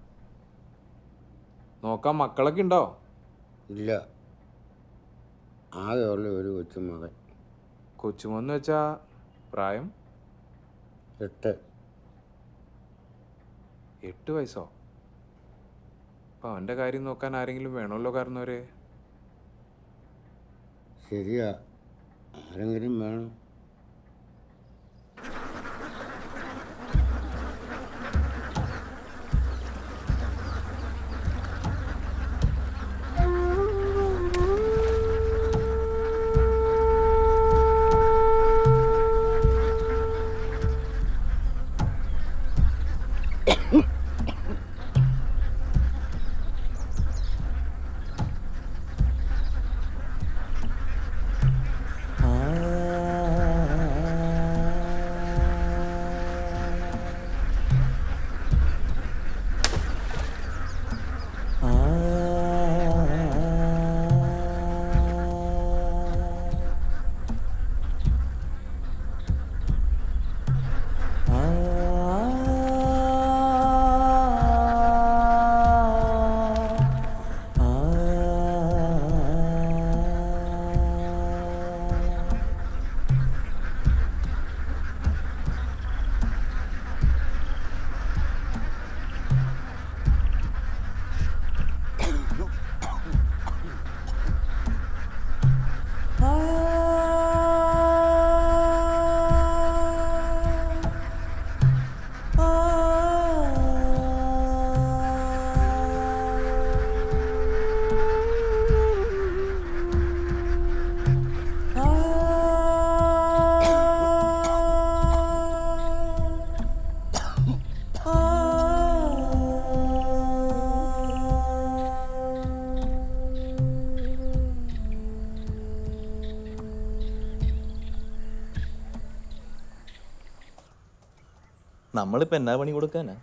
നോക്കാൻ മക്കളൊക്കെ ഉണ്ടോ ഇല്ല ആകെ ഉള്ള ഒരു കൊച്ചുമകൻ കൊച്ചുമോന്ന് വെച്ചാ പ്രായം എട്ട് എട്ട് വയസ്സോ അപ്പൊ അവന്റെ കാര്യം നോക്കാൻ ആരെങ്കിലും വേണമല്ലോ കാരണവരെ ശരിയാ ആരെങ്കിലും വേണം ആ നമ്മളിപ്പോൾ എന്നാ പണി കൊടുക്കാനാ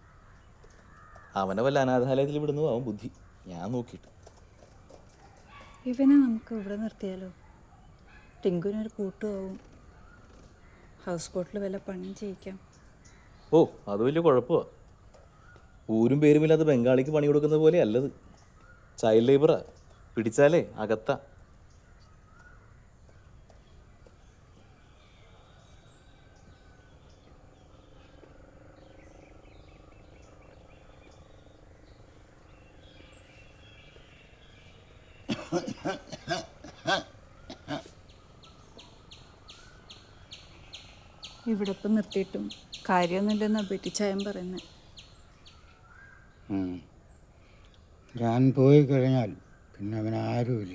അവനെ വല്ല അനാഥാലയത്തിൽ വിടുന്നു അവൻ ബുദ്ധി ഞാൻ നോക്കിയിട്ട് ഇവനെ നമുക്ക് ഇവിടെ നിർത്തിയാലോ ടിങ്കുവിനൊരു കൂട്ടുമാവും ഹൗസ് ബോട്ടിൽ വല്ല പണിയും ചെയ്യിക്കാം ഓ അത് വലിയ കുഴപ്പമാണ് ഊരും പേരുമില്ലാത്ത ബംഗാളിക്ക് പണി കൊടുക്കുന്ന പോലെ അല്ലത് ചൈൽഡ് ലേബറാ പിടിച്ചാലേ അകത്താ ഇവിടെ ഇപ്പം നിർത്തിയിട്ടും കാര്യമൊന്നുമില്ലെന്നാണ് ബെറ്റിച്ചായം പറയുന്നത് ഉം. ഞാൻ പോയി കഴിഞ്ഞാൽ പിന്നെ അവൻ ആരുമില്ല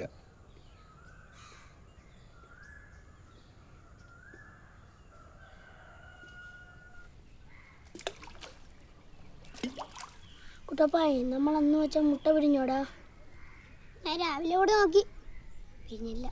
കുട്ടപ്പായി നമ്മൾ അന്ന് വെച്ച മുട്ട പിരിഞ്ഞോടാ ഞാൻ രാവിലെ കൂടെ നോക്കി പിരിഞ്ഞില്ല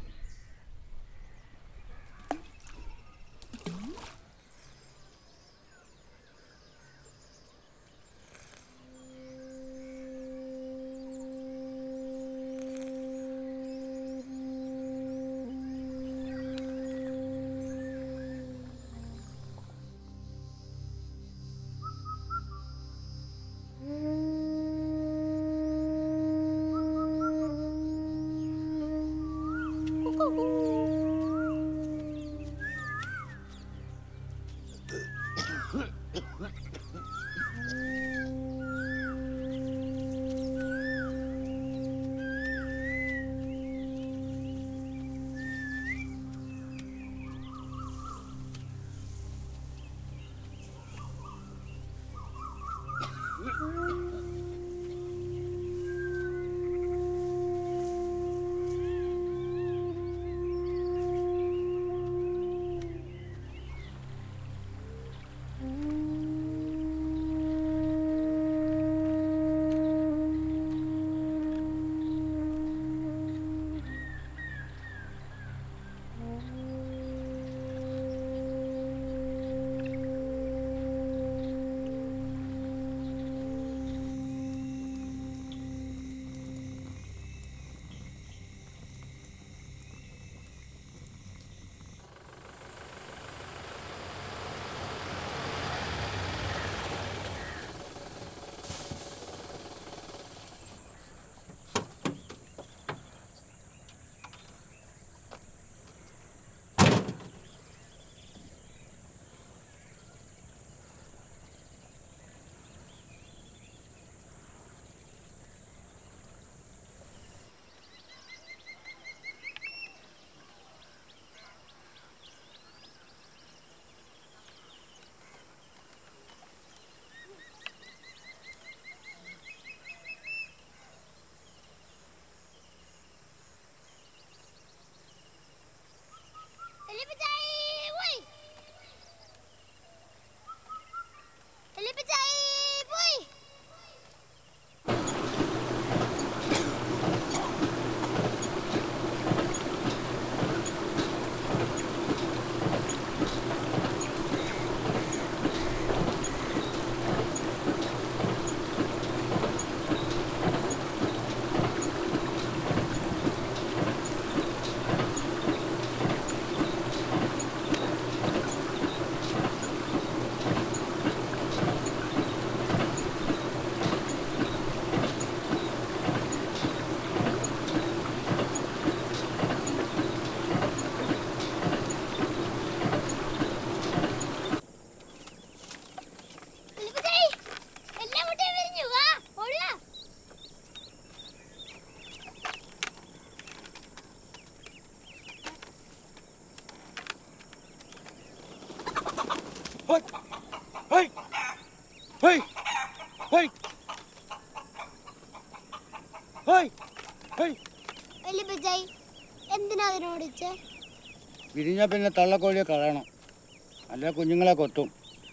വലിയപ്പച്ചായി എന്തിനാ അതിനോടിച്ചേ വിരിഞ്ഞാൽ പിന്നെ തള്ളക്കോഴിയെ കളയണം അല്ല കുഞ്ഞുങ്ങളെ കൊത്തും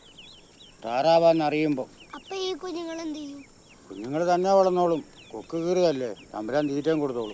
താറാവാന്നറിയുമ്പോൾ അപ്പൊ ഈ കുഞ്ഞുങ്ങൾ എന്ത് ചെയ്യും കുഞ്ഞുങ്ങൾ തന്നെ വളർന്നോളും കൊക്ക് കീറുകയല്ലേ തമ്പുരാൻ തീറ്റയും കൊടുത്തോളും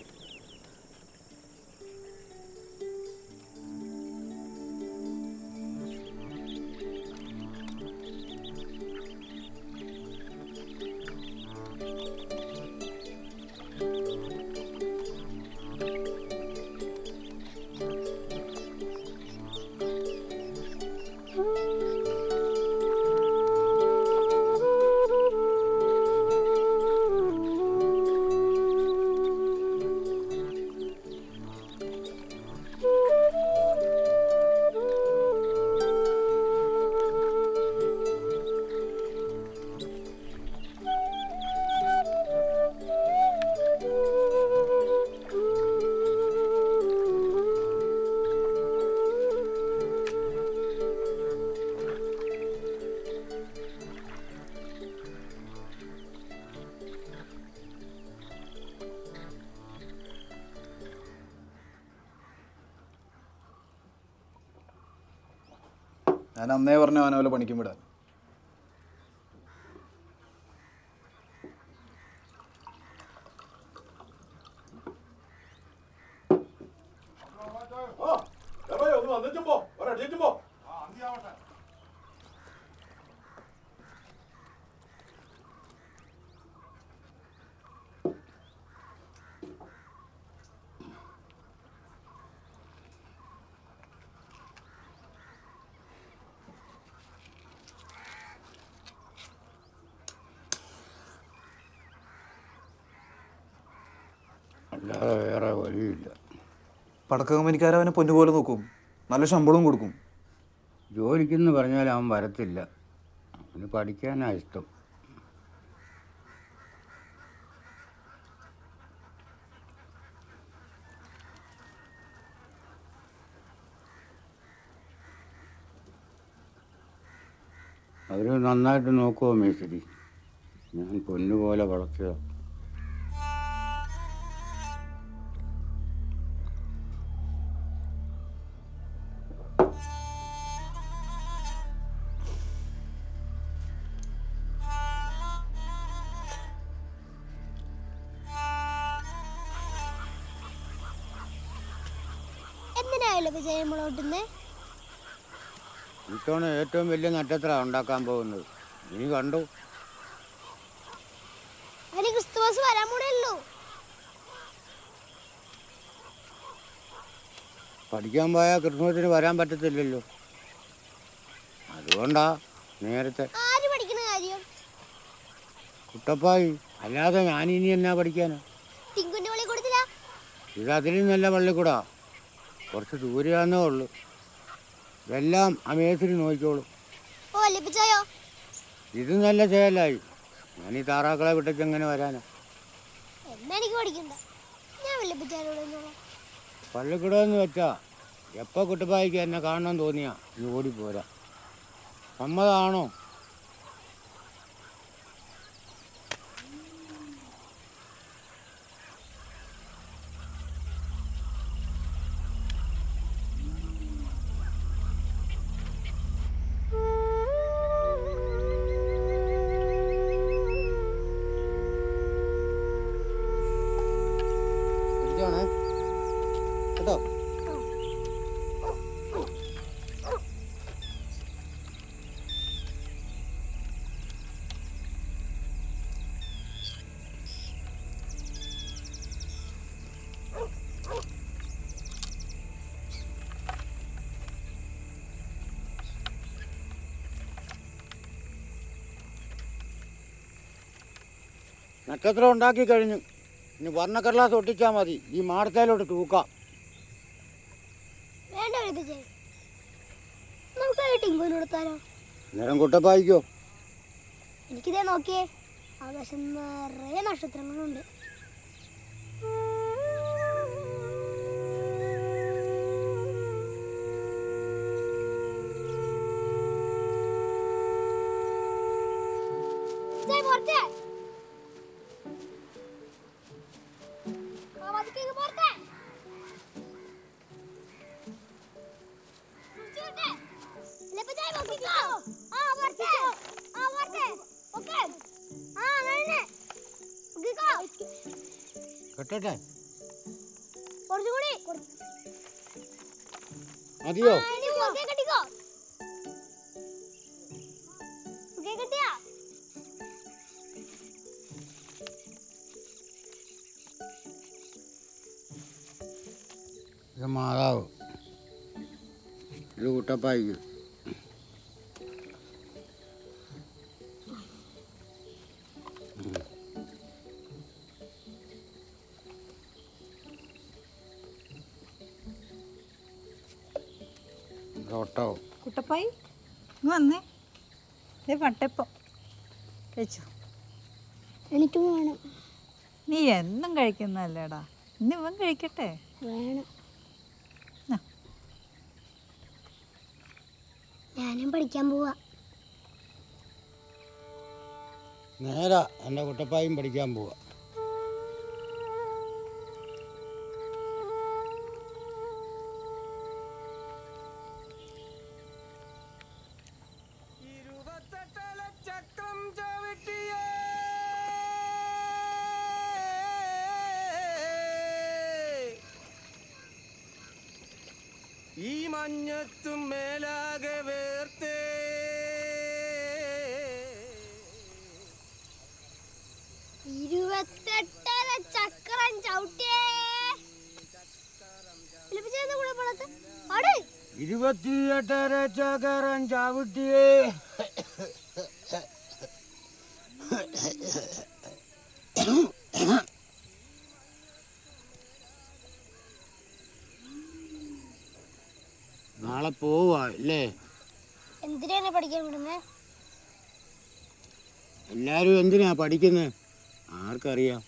ഞാൻ അന്നേ പറഞ്ഞു അവനെ പോലെ പണിക്കും വിടാൻ ഒന്ന് വന്നിട്ടും പോ ഒരടിയേറ്റും പോ അല്ലാതെ വേറെ വഴിയില്ല പടക്ക കമ്പനിക്കാർ അവനെ പൊന്നുപോലെ നോക്കും നല്ല ശമ്പളവും കൊടുക്കും ജോലിക്കെന്ന് പറഞ്ഞാൽ അവൻ വരത്തില്ല അവന് പഠിക്കാനാ ഇഷ്ടം അവർ നന്നായിട്ട് നോക്കുമോ മേശരി ഞാൻ പൊന്നുപോലെ വളർത്തുക എന്തിനായാലും വിജയം മുളോട്ടുന്നേ ഇത്തവണ ഏറ്റവും വലിയ നക്ഷത്രം ഉണ്ടാക്കാൻ പോകുന്നത് നീ കണ്ടു അതിന് ക്രിസ്തുമസ് വരാൻ കൂടെയുള്ളൂ പഠിക്കാൻ പോയാൽ ക്രിസ്മസിന് വരാൻ പറ്റത്തില്ലല്ലോ അതുകൊണ്ടാ നേരത്തെ ആര് പഠിക്കുന്ന കാര്യം കുട്ടപ്പായി അല്ലാതെ ഞാനിനി എന്നാ പഠിക്കാനാ ടിങ്കുന്റെ വിളി കൊടുത്തില്ല ഇത് അതിലും നല്ല പള്ളിക്കൂടാ കുറച്ച് ദൂരെയാന്നേ ഉള്ളൂ ഇതെല്ലാം ആ മേസ്തിരി നോക്കിക്കോളും ഓ വല്യപ്പിച്ചായോ ഇത് നല്ല ചേലായി ഞാൻ ഈ താറാക്കളെ വിട്ടച്ച് എങ്ങനെ വരാനാ എന്നാ എനിക്ക് പഠിക്കണ്ട ഞാൻ വല്യപ്പിച്ചാരോട് നിന്നോളാം പള്ളിക്കൂടം എന്ന് വെച്ചാ എപ്പോൾ കുട്ടപ്പായിക്ക് എന്നെ കാണണം തോന്നിയാ നീ ഓടിപ്പോരാ സമ്മതമാണോ പിടിച്ചോണേ കേട്ടോ നക്ഷത്രം ഉണ്ടാക്കി കഴിഞ്ഞു ഇനി വർണ്ണക്കടലാസ് ഒട്ടിച്ചാൽ മതി ഈ മാടത്തേലോട്ട് തൂക്കാം വേണ്ട വല്യപ്പിച്ചേ നമുക്ക് ടിങ്കുവിന് കൊടുത്താലോ നേരം കുട്ടപ്പായിക്കോ എനിക്കിതേ നോക്കിയേ ആകാശം നിറയെ നക്ഷത്രങ്ങളുണ്ട് ഇച്ചേ, പോരട്ടെ? ആ, പതുക്കെ പോരട്ടെ? പിടിച്ച് വിട്ടെ. വല്യപ്പച്ചേ, നോക്കിക്കോ. ആ, പോരട്ടെ. ആ, പോരട്ടെ. ഓക്കേ. ആ, അങ്ങനെ. നോക്കിക്കോ. കെട്ടട്ടെ കുറച്ചുകൂടി മതിയോ ആ, ഇനി ഓക്കേ കെട്ടിക്കോ ഓക്കേ കെട്ടിയാ ഇത് മാതാവ് ഇത് കുട്ടപ്പായിക്ക് ഇത് ഒട്ടകം കുട്ടപ്പായി ഇങ്ങ് വന്നേ ദേ പട്ടപ്പം കഴിച്ചോ എനിക്കും വേണം നീ എന്നും കഴിക്കുന്നതല്ലേടാ ഇന്ന് ഇവൻ കഴിക്കട്ടെ വേണം ആ. ഞാനും പഠിക്കാൻ പോവാ നേരാ എൻ്റെ കുട്ടപ്പായും പഠിക്കാൻ പോവാ മഞ്ഞത്തും മേലാകെ വേർത്തേ ഇരുപത്തെട്ടര ചക്രം ചവിട്ടിയേ ഫിലിപ്പിച്ചേട്ടൻ്റെ കൂടെ പോണത് അവിടെ ഇരുപത്തിയെട്ടര ചകരം ചവിട്ടിയേ നാളെ പോവാ അല്ലേ എന്തിനാണ് പഠിക്കാൻ വിടുന്നത് എല്ലാരും എന്തിനാ പഠിക്കുന്നത് ആർക്കറിയാം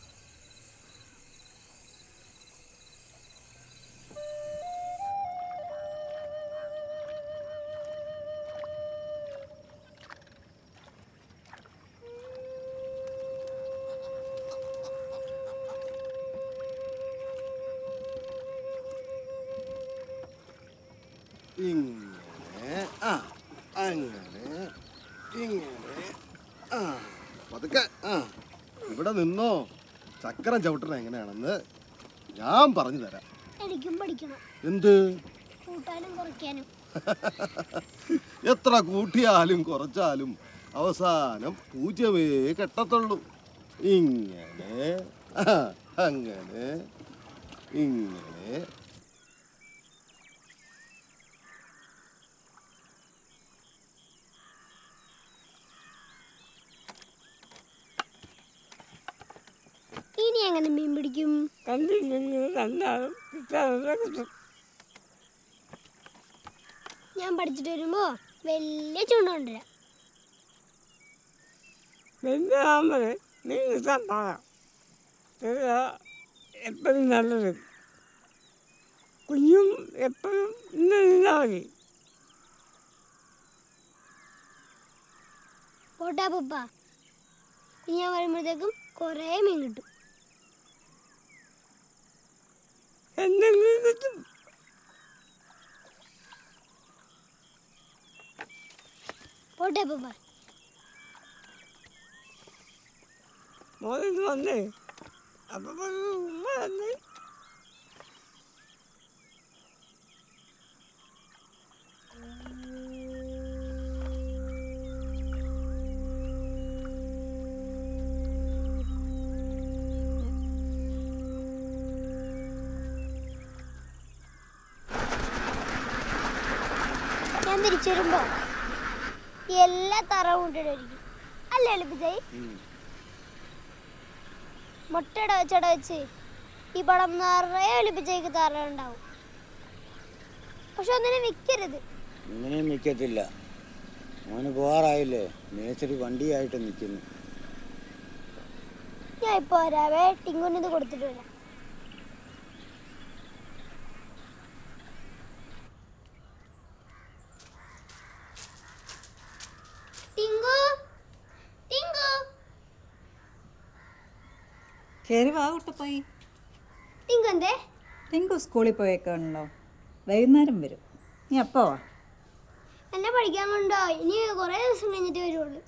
ഇങ്ങനെ ആ അങ്ങനെ ഇങ്ങനെ ആ പതുക്കെ ആ ഇവിടെ നിന്നോ ചക്രം ചവിട്ടണ എങ്ങനെയാണെന്ന് ഞാൻ പറഞ്ഞു തരാം എനിക്കും പഠിക്കണം എന്ത് കൂട്ടാനും കുറയ്ക്കാനും എത്ര കൂട്ടിയാലും കുറച്ചാലും അവസാനം പൂജ്യമേ കെട്ടത്തുള്ളൂ ഇങ്ങനെ ആ, അങ്ങനെ ഇങ്ങനെ ഇനി എങ്ങനെ മീൻ പിടിക്കും ഞാൻ പഠിച്ചിട്ട് വരുമ്പോ വലിയ ചൂണ്ട കൊണ്ടുവരാം വലുതാകുമ്പോൾ നീ കിട്ടാൻ പാടാം എപ്പോഴും നല്ലത് കുഞ്ഞും എപ്പോഴും ഇന്ന് നിന്നാൽ മതി പോട്ടാ പപ്പ ഇനി ഞാൻ വരുമ്പോഴത്തേക്കും കുറേ മീൻ കിട്ടും എന്തെങ്കിലും കിട്ടും പോട്ടെ പപ്പ മോളിൽ വന്നേ അപ്പം പറഞ്ഞു, ഉമ്മ വന്നേ ഞാൻ തിരിച്ചു വരുമ്പോ എല്ലാ തറവും കൊണ്ടിട്ടായിരിക്കും അല്ലേ എളുപ്പിച്ചായി മുട്ടയുടെ വെച്ചട വെച്ച് ഈ പടം നിറയെ എളുപ്പിച്ചേക്ക് തറ ഉണ്ടാവും പക്ഷെ ഒന്നിനെ വിൽക്കരുത് ഇങ്ങനെയും നിൽക്കത്തില്ല മോന് പോകാറായില്ലേ മേസ്ത്രി വണ്ടിയായിട്ട് നിൽക്കുന്നു ഞാൻ ഇപ്പൊ വരാവേ ടിങ്കുന് ഇത് കൊടുത്തിട്ട് വരാം ടിങ്കു ടിങ്കു കയറി വാ കുട്ടപ്പായി ടിങ്കു എന്തേ ടിങ്കു സ്കൂളിൽ പോയേക്കാണല്ലോ വൈകുന്നേരം വരും നീ അപ്പോ വാ എന്നെ പഠിക്കാൻ കൊണ്ടോ ഇനി കുറേ ദിവസം കഴിഞ്ഞിട്ട് വരുള്ളൂ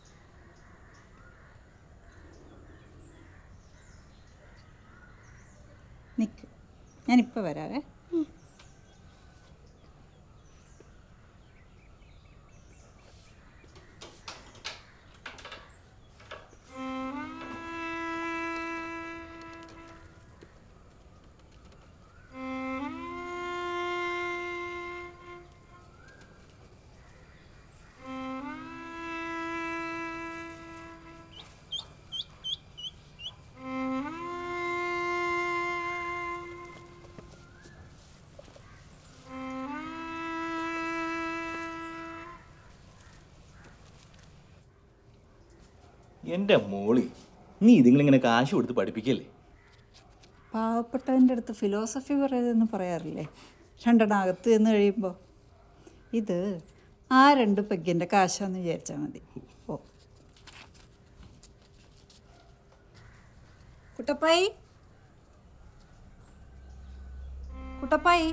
നിൽക്ക് ഞാനിപ്പോൾ വരാവേ എൻ്റെ മോളി നീ ഇതിങ്ങളിങ്ങനെ കാശ് കൊടുത്ത് പഠിപ്പിക്കല്ലേ പാവപ്പെട്ടവൻ്റെ അടുത്ത് ഫിലോസഫി പറയതെന്ന് പറയാറില്ലേ രണ്ടെണ്ണം അകത്ത് ചെന്ന് കഴിയുമ്പോൾ ഇത് ആ രണ്ട് പെഗ്ഗിൻ്റെ കാശാന്ന് വിചാരിച്ചാൽ മതി ഓ Kuttappayi Kuttappayi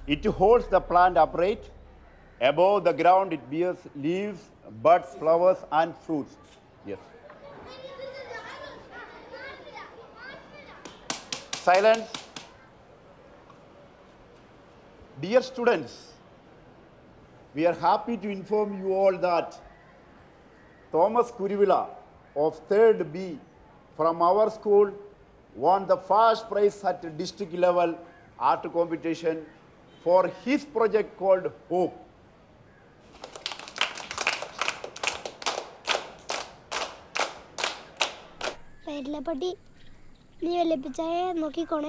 It holds the plant upright. Above the ground, it bears leaves, buds, flowers, and fruits. Yes. Silence. Dear students, we are happy to inform you all that Thomas Kurivila of 3rd B from our school won the first prize at district level art competition for his project called Hope. പേരിലെപ്പട്ടി നീ വല്ലപ്പിച്ചായ നോക്കിക്കോണേ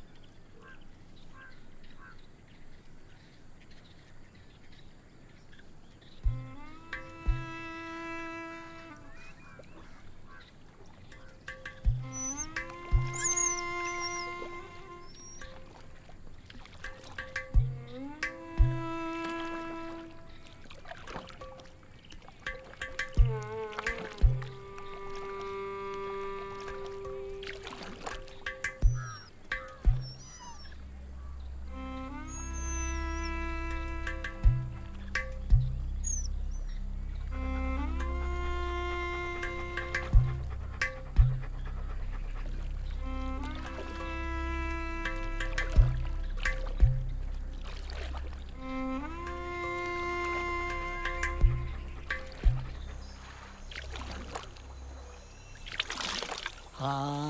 ആ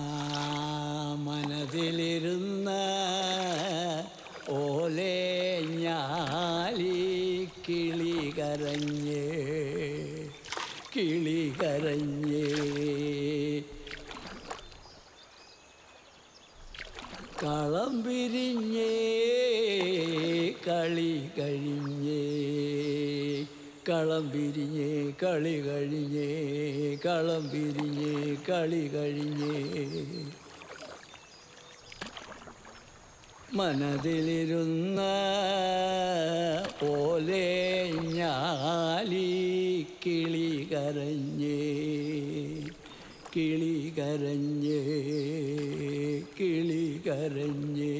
മനതിലിരുന്ന ഓലേ ഞാലി കിളി കരഞ്ഞ് കിളി കരഞ്ഞ് കളം പിരിഞ്ഞേ കളി കഴിഞ്ഞേ കളം പിരിഞ്ഞേ കളി കഴിഞ്ഞേ കളം പിരിഞ്ഞേ കളി കഴിഞ്ഞേ മനതിലിരുന്ന പോലെ ഞാലി കിളി കരഞ്ഞേ കിളി കരഞ്ഞേ കിളി കരഞ്ഞേ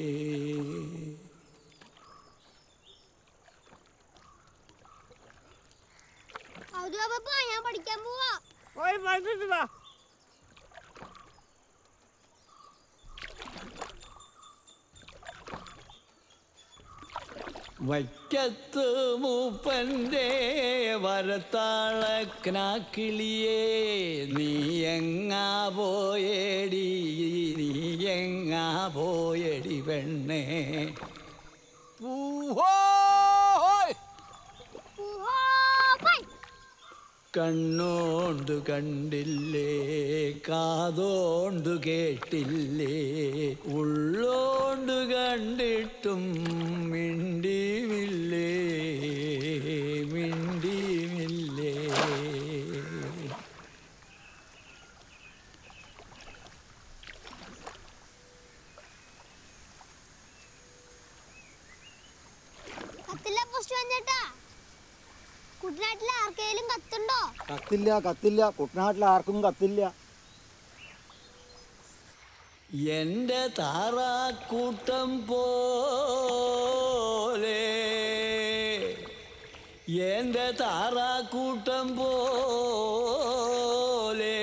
ഔദ്യോഗിക ഞാൻ പഠിക്കാൻ പോവാ പോയി പഠിച്ചിട്ട് വാ വൈക്കത്ത് മൂപ്പൻ്റെ വരത്താള കിളിയേ നീ എങ്ങാ പോയടി നീ എങ്ങാ പോയടി പെണ്ണേ കണ്ണോണ്ട് കണ്ടില്ലേ കാതോണ്ട് കേട്ടില്ലേ ഉള്ളോണ്ട് കണ്ടിട്ടും മിണ്ടിമില്ലേ മിണ്ടിമില്ലേ കത്തില്ല പോസ്റ്റ് വന്നേട്ടാ കുട്ടനാട്ടിൽ ആർക്കെങ്കിലും കത്തുണ്ടോ കത്തില്ല കത്തില്ല കുട്ടനാട്ടിൽ ആർക്കും കത്തില്ല എന്റെ താറാക്കൂട്ടം പോലെ എന്റെ താറാക്കൂട്ടം പോലെ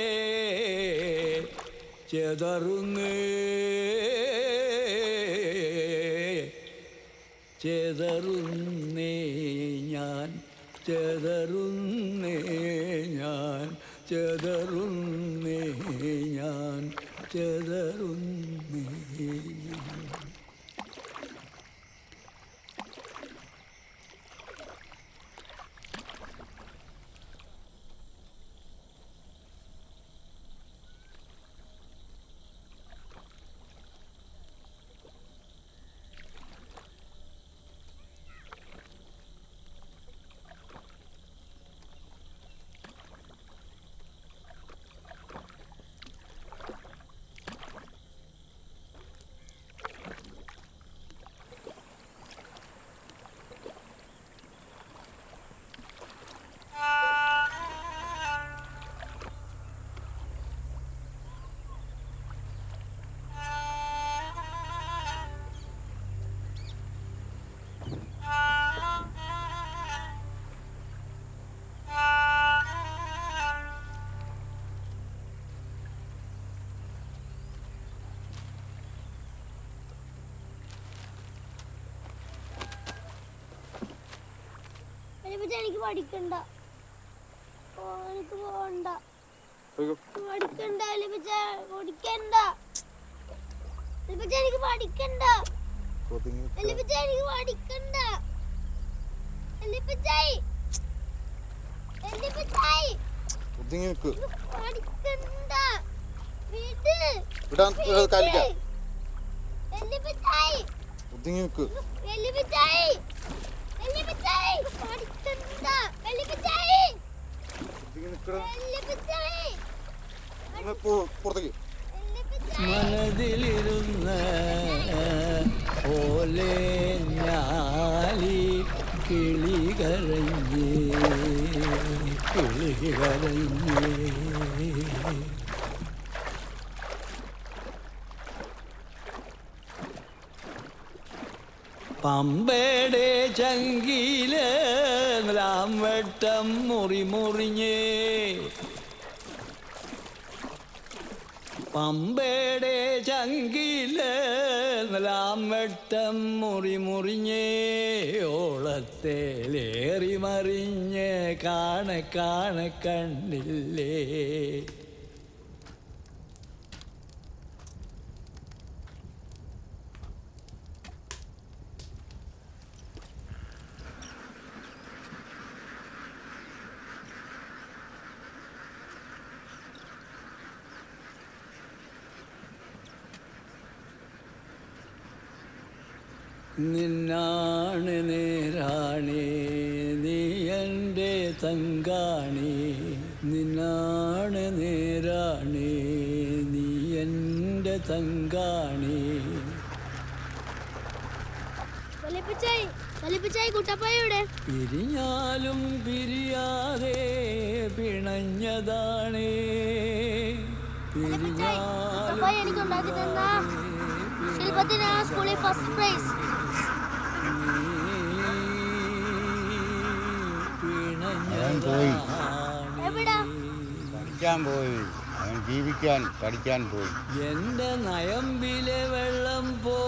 ചെതറുന്നേ ചെതറുന്നേ ഞാൻ ചെതറുന്നേ ഞാൻ ചെതറുന്നേ ഞാൻ ചെതറുന്നേ വല്യപ്പച്ച എനിക്ക് പഠിക്കണ്ട ഓ എനിക്ക് പോകണ്ട പഠിക്കണ്ട വല്യപ്പച്ച പഠിക്കണ്ട വല്യപ്പച്ച എനിക്ക് പഠിക്കണ്ട വല്യപ്പച്ച എനിക്ക് പഠിക്കണ്ട വല്യപ്പച്ചായി വല്യപ്പച്ചായി ഒതുങ്ങി നിൽക്ക് പഠിക്കണ്ട വീട് വിടാൻ ഏ, കാലിക്ക വല്യപ്പച്ചായി ഒതുങ്ങി നിൽക്ക് വല്യപ്പച്ചായി വല്യപ്പച്ചായി പഠിക്കണ്ട വല്യപ്പച്ചായി ഒതുങ്ങി നിൽക്കടാ വല്യപ്പച്ചായി ഇങ്ങ് പോ- പുറത്തേക്ക് മനതിലിരുന്ന പോലെ ഞാലി കിളി കരഞ്ഞേ കിളി കരഞ്ഞേ പമ്പയുടെ ചങ്കില് രാംവട്ടം മുറി മുറിഞ്ഞേ പമ്പയുടെ ചങ്കില് രാംവട്ടം മുറി മുറിഞ്ഞേ ഓളത്തേലേറി മറിഞ്ഞ് കാണ കാണ കണ്ടില്ലേ നിന്നാണ് നേരാണേ നീ എൻ്റെ തങ്കാണി നിന്നാണ് നേരാണേ നീ എൻ്റെ തങ്കാണി വല്യപ്പച്ചായി വല്യപ്പച്ചായി കുട്ടപ്പായുടെ പിരിഞ്ഞാലും പിരിയാതെ പിണഞ്ഞതാണേ പിരിഞ്ഞാലും കുട്ടപ്പായി എനിക്ക് ഉണ്ടാക്കി തന്ന ശില്പത്തിന് ആ സ്കൂളിൽ ഫസ്റ്റ് പ്രൈസ് അവൻ പോയി എവിടാ പഠിക്കാൻ പോയി അവൻ ജീവിക്കാൻ പഠിക്കാൻ പോയി എന്റെ നയമ്പിലെ വെള്ളം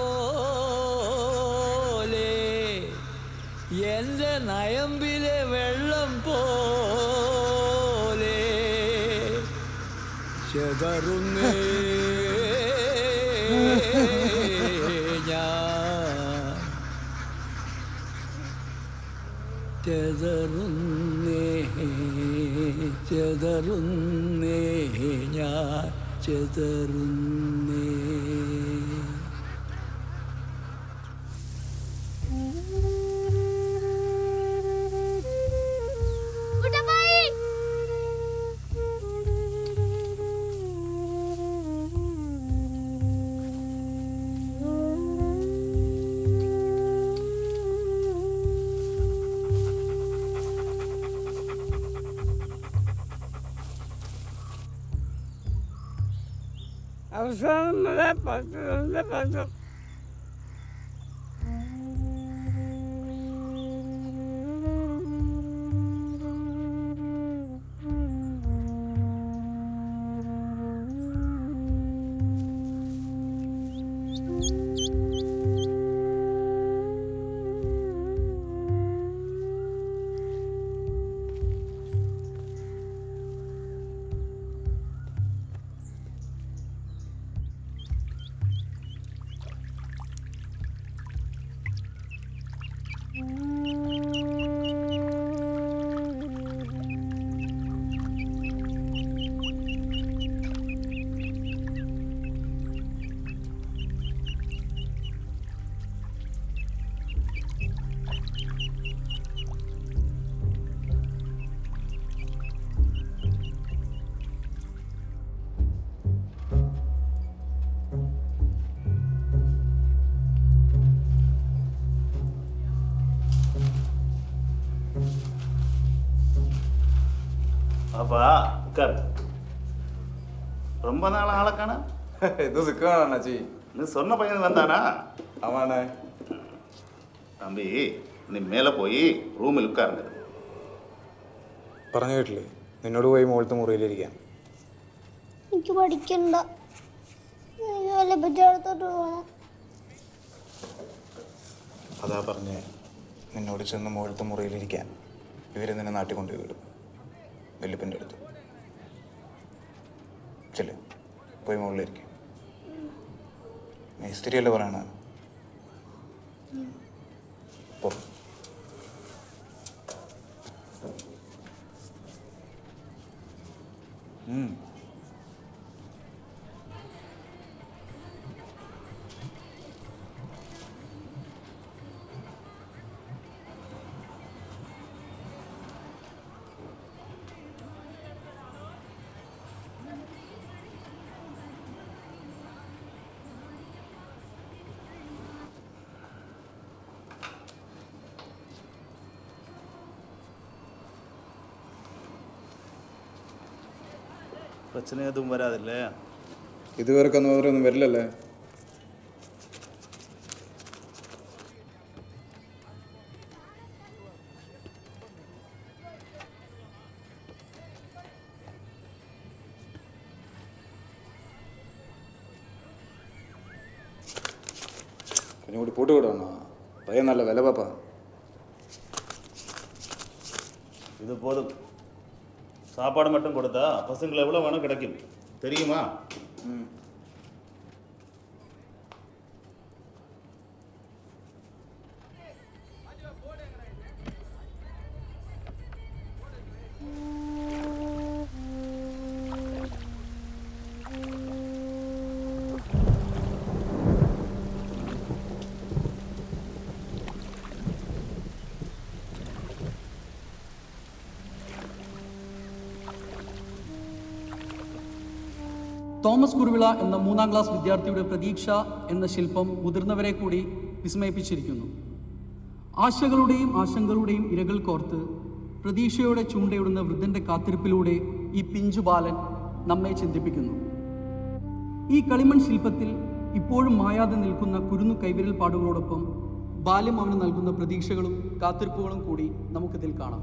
പോലെ എന്റെ നയമ്പിലെ വെള്ളം പോലെ ചെതറുന്നേ ഞാൻ ചെതറുന്നേ ചെതറുന്നേ ഞാൻ ചെതറുന്നേ കുട്ടപ്പായി അവസാനം വരെ പത്ത് പത്ത് அப்பா உட்கார் ரொம்ப நாள் ஆளை காணா ഇത് സിക്കാണ് അണ്ണാച്ചി நீ சொன்ன பையன் வந்தானா ஆமாண்ணே தம்பி நீ மேலே போய் ரூமில் உட்காருங்க പറഞ്ഞു കേട്ടില്ലേ നിന്നോട് പോയി മുകളിലത്തെ മുറിയിലിരിക്കാൻ എനിക്ക് പഠിക്കണ്ട എനിക്ക് വല്യപ്പച്ച അടുത്തോട്ട് പോകണം അതാ പറഞ്ഞേ നിന്നോട് ചെന്ന് മുകളിലത്തെ മുറിയിലിരിക്കാൻ ഇവരെ നിന്നെ നാട്ടിൽ കൊണ്ടുപോയി വിടും വല്യപ്പൻ്റെ അടുത്ത് ചെല്ലേ പോയി മുകളിലിരിക്കും മേസ്തിരിയല്ലേ പറയണ പോ ഉം. പ്രശ്നം ഏതും വരാതില്ലേ ഇതുവരെക്കൊന്നും അവരൊന്നും വരില്ലല്ലേ கொஞ்சம் கூடி போட்டு விடணும் பையன் நல்ல விலை பாப்பா இது போதும் சாப்பாடு மட்டும் கொடுத்தா பசங்களை எவ்வளோ வேணும் கிடைக்கும் தெரியுமா ம் തോമസ് കുരുവിള എന്ന മൂന്നാം ക്ലാസ് വിദ്യാർത്ഥിയുടെ പ്രതീക്ഷ എന്ന ശില്പം മുതിർന്നവരെ കൂടി വിസ്മയിപ്പിച്ചിരിക്കുന്നു ആശകളുടെയും ആശങ്കകളുടെയും ഇരകൾ കോർത്ത് പ്രതീക്ഷയോടെ ചൂണ്ടയിടുന്ന വൃദ്ധന്റെ കാത്തിരിപ്പിലൂടെ ഈ പിഞ്ചു ബാലൻ നമ്മെ ചിന്തിപ്പിക്കുന്നു ഈ കളിമൺ ശില്പത്തിൽ ഇപ്പോഴും മായാതെ നിൽക്കുന്ന കുരുന്നു കൈവിരൽ പാടുകളോടൊപ്പം ബാല്യം അവന് നൽകുന്ന പ്രതീക്ഷകളും കാത്തിരിപ്പുകളും കൂടി നമുക്കിതിൽ കാണാം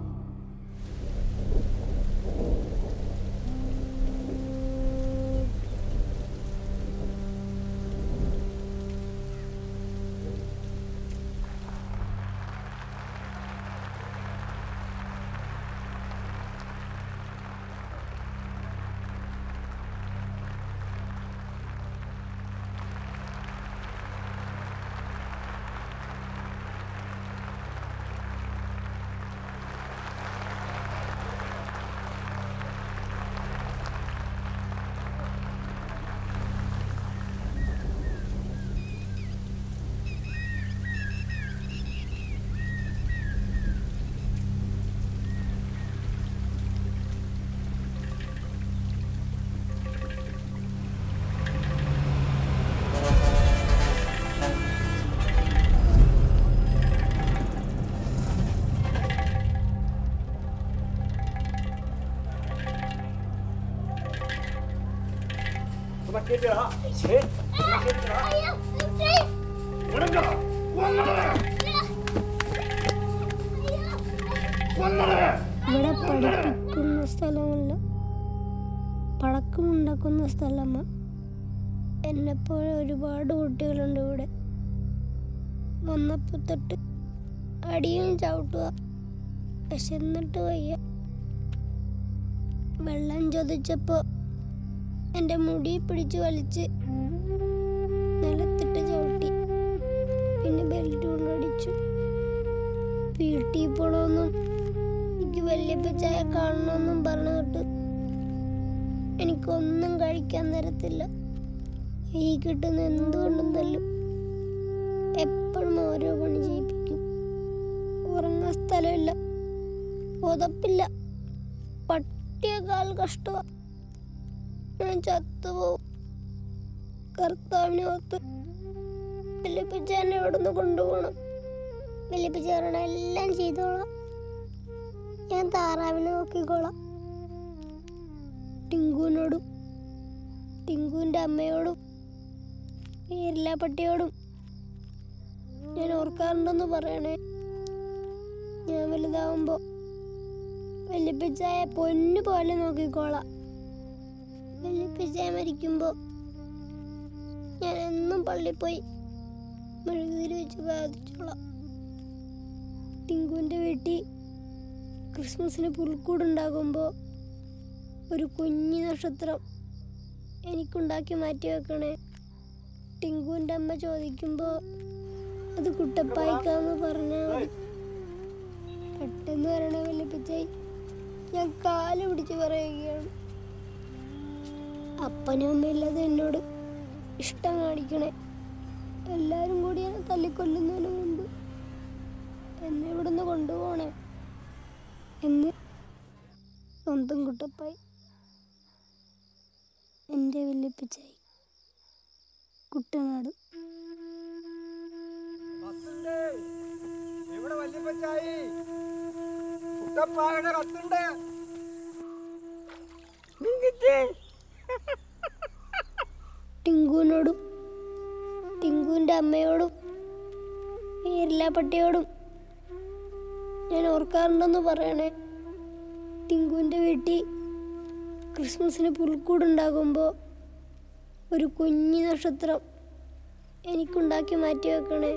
ഇവിടെ പഠിപ്പിക്കുന്ന സ്ഥലമല്ല പടക്കമുണ്ടാക്കുന്ന സ്ഥലമാണ് എന്നെപ്പോലെ ഒരുപാട് കുട്ടികളുണ്ട് ഇവിടെ വന്നപ്പോൾ തൊട്ട് അടിയും ചവിട്ടുക വിശന്നിട്ട് വയ്യ വെള്ളം ചോദിച്ചപ്പോൾ എൻ്റെ മുടി പിടിച്ച് വലിച്ച് നിലത്തിട്ട് ചവിട്ടി പിന്നെ ബെൽറ്റ് കൊണ്ടടിച്ചു വീട്ടിൽ പോണമെന്നും എനിക്ക് വല്യപ്പ ചായ കാണണമെന്നും പറഞ്ഞു തൊട്ട് എനിക്കൊന്നും കഴിക്കാൻ തരത്തില്ല ഈ കിട്ടുന്ന എന്തുകൊണ്ടും തല്ലും എപ്പോഴും ഓരോ പണി ചെയ്യിപ്പിക്കും ഉറങ്ങാൻ സ്ഥലമില്ല പുതപ്പില്ല പട്ടിയേക്കാൾ കഷ്ടമാ ഞാൻ ചത്തുപോവും കർത്താവിനെ ഓർത്ത് വല്യപ്പച്ചാനെ ഇവിടെ നിന്ന് കൊണ്ടുപോകണം വല്യപ്പച്ചാറണ എല്ലാം ചെയ്തോളാം ഞാൻ താറാവിനെ നോക്കിക്കോളാം ടിങ്കുവിനോടും ടിങ്കുവിൻ്റെ അമ്മയോടും പേരില്ല പട്ടിയോടും ഞാൻ ഓർക്കാറുണ്ടെന്ന് പറയണേ ഞാൻ വലുതാവുമ്പോൾ വല്യപ്പച്ചായ പൊന്നു പോലെ നോക്കിക്കോളാം വല്യപ്പച്ചായ മരിക്കുമ്പോൾ ഞാൻ എന്നും പള്ളിയിൽ പോയി മെഴുകുതിരി വെച്ച് പ്രാർത്ഥിച്ചോളാം ടിങ്കുവിൻ്റെ വീട്ടിൽ ക്രിസ്മസിന് പുൽക്കൂടുണ്ടാകുമ്പോൾ ഒരു കുഞ്ഞു നക്ഷത്രം എനിക്കുണ്ടാക്കി മാറ്റി വെക്കണേ ടിങ്കുവിൻ്റെ അമ്മ ചോദിക്കുമ്പോൾ അത് കുട്ടപ്പായിക്കാന്ന് പറഞ്ഞാൽ മതി പെട്ടെന്ന് വരണ വല്യപ്പച്ചായി ഞാൻ കാല് പിടിച്ച് പറയുകയാണ് അപ്പനും അമ്മയില്ലാതെ എന്നോട് ഇഷ്ടം കാണിക്കണേ എല്ലാരും കൂടി എന്നെ തല്ലിക്കൊല്ലുന്നതിന് മുമ്പ് എന്നെ ഇവിടുന്ന് കൊണ്ടുപോണേ എന്ന് സ്വന്തം കുട്ടപ്പായി എൻ്റെ വല്യപ്പച്ചായി കുട്ടനാട് ഇവിടെ വല്യപ്പച്ചായി കുട്ടപ്പായുടെ കത്തുണ്ട് ടിങ്കുവിനോടും ടിങ്കുവിൻ്റെ അമ്മയോടും ഏരില പട്ടിയോടും ഞാൻ ഓർക്കാറുണ്ടെന്ന് പറയണേ ടിങ്കുവിൻ്റെ വീട്ടിൽ ക്രിസ്മസിന് പുൽക്കൂടുണ്ടാകുമ്പോൾ ഒരു കുഞ്ഞു നക്ഷത്രം എനിക്കുണ്ടാക്കി മാറ്റി വെക്കണേ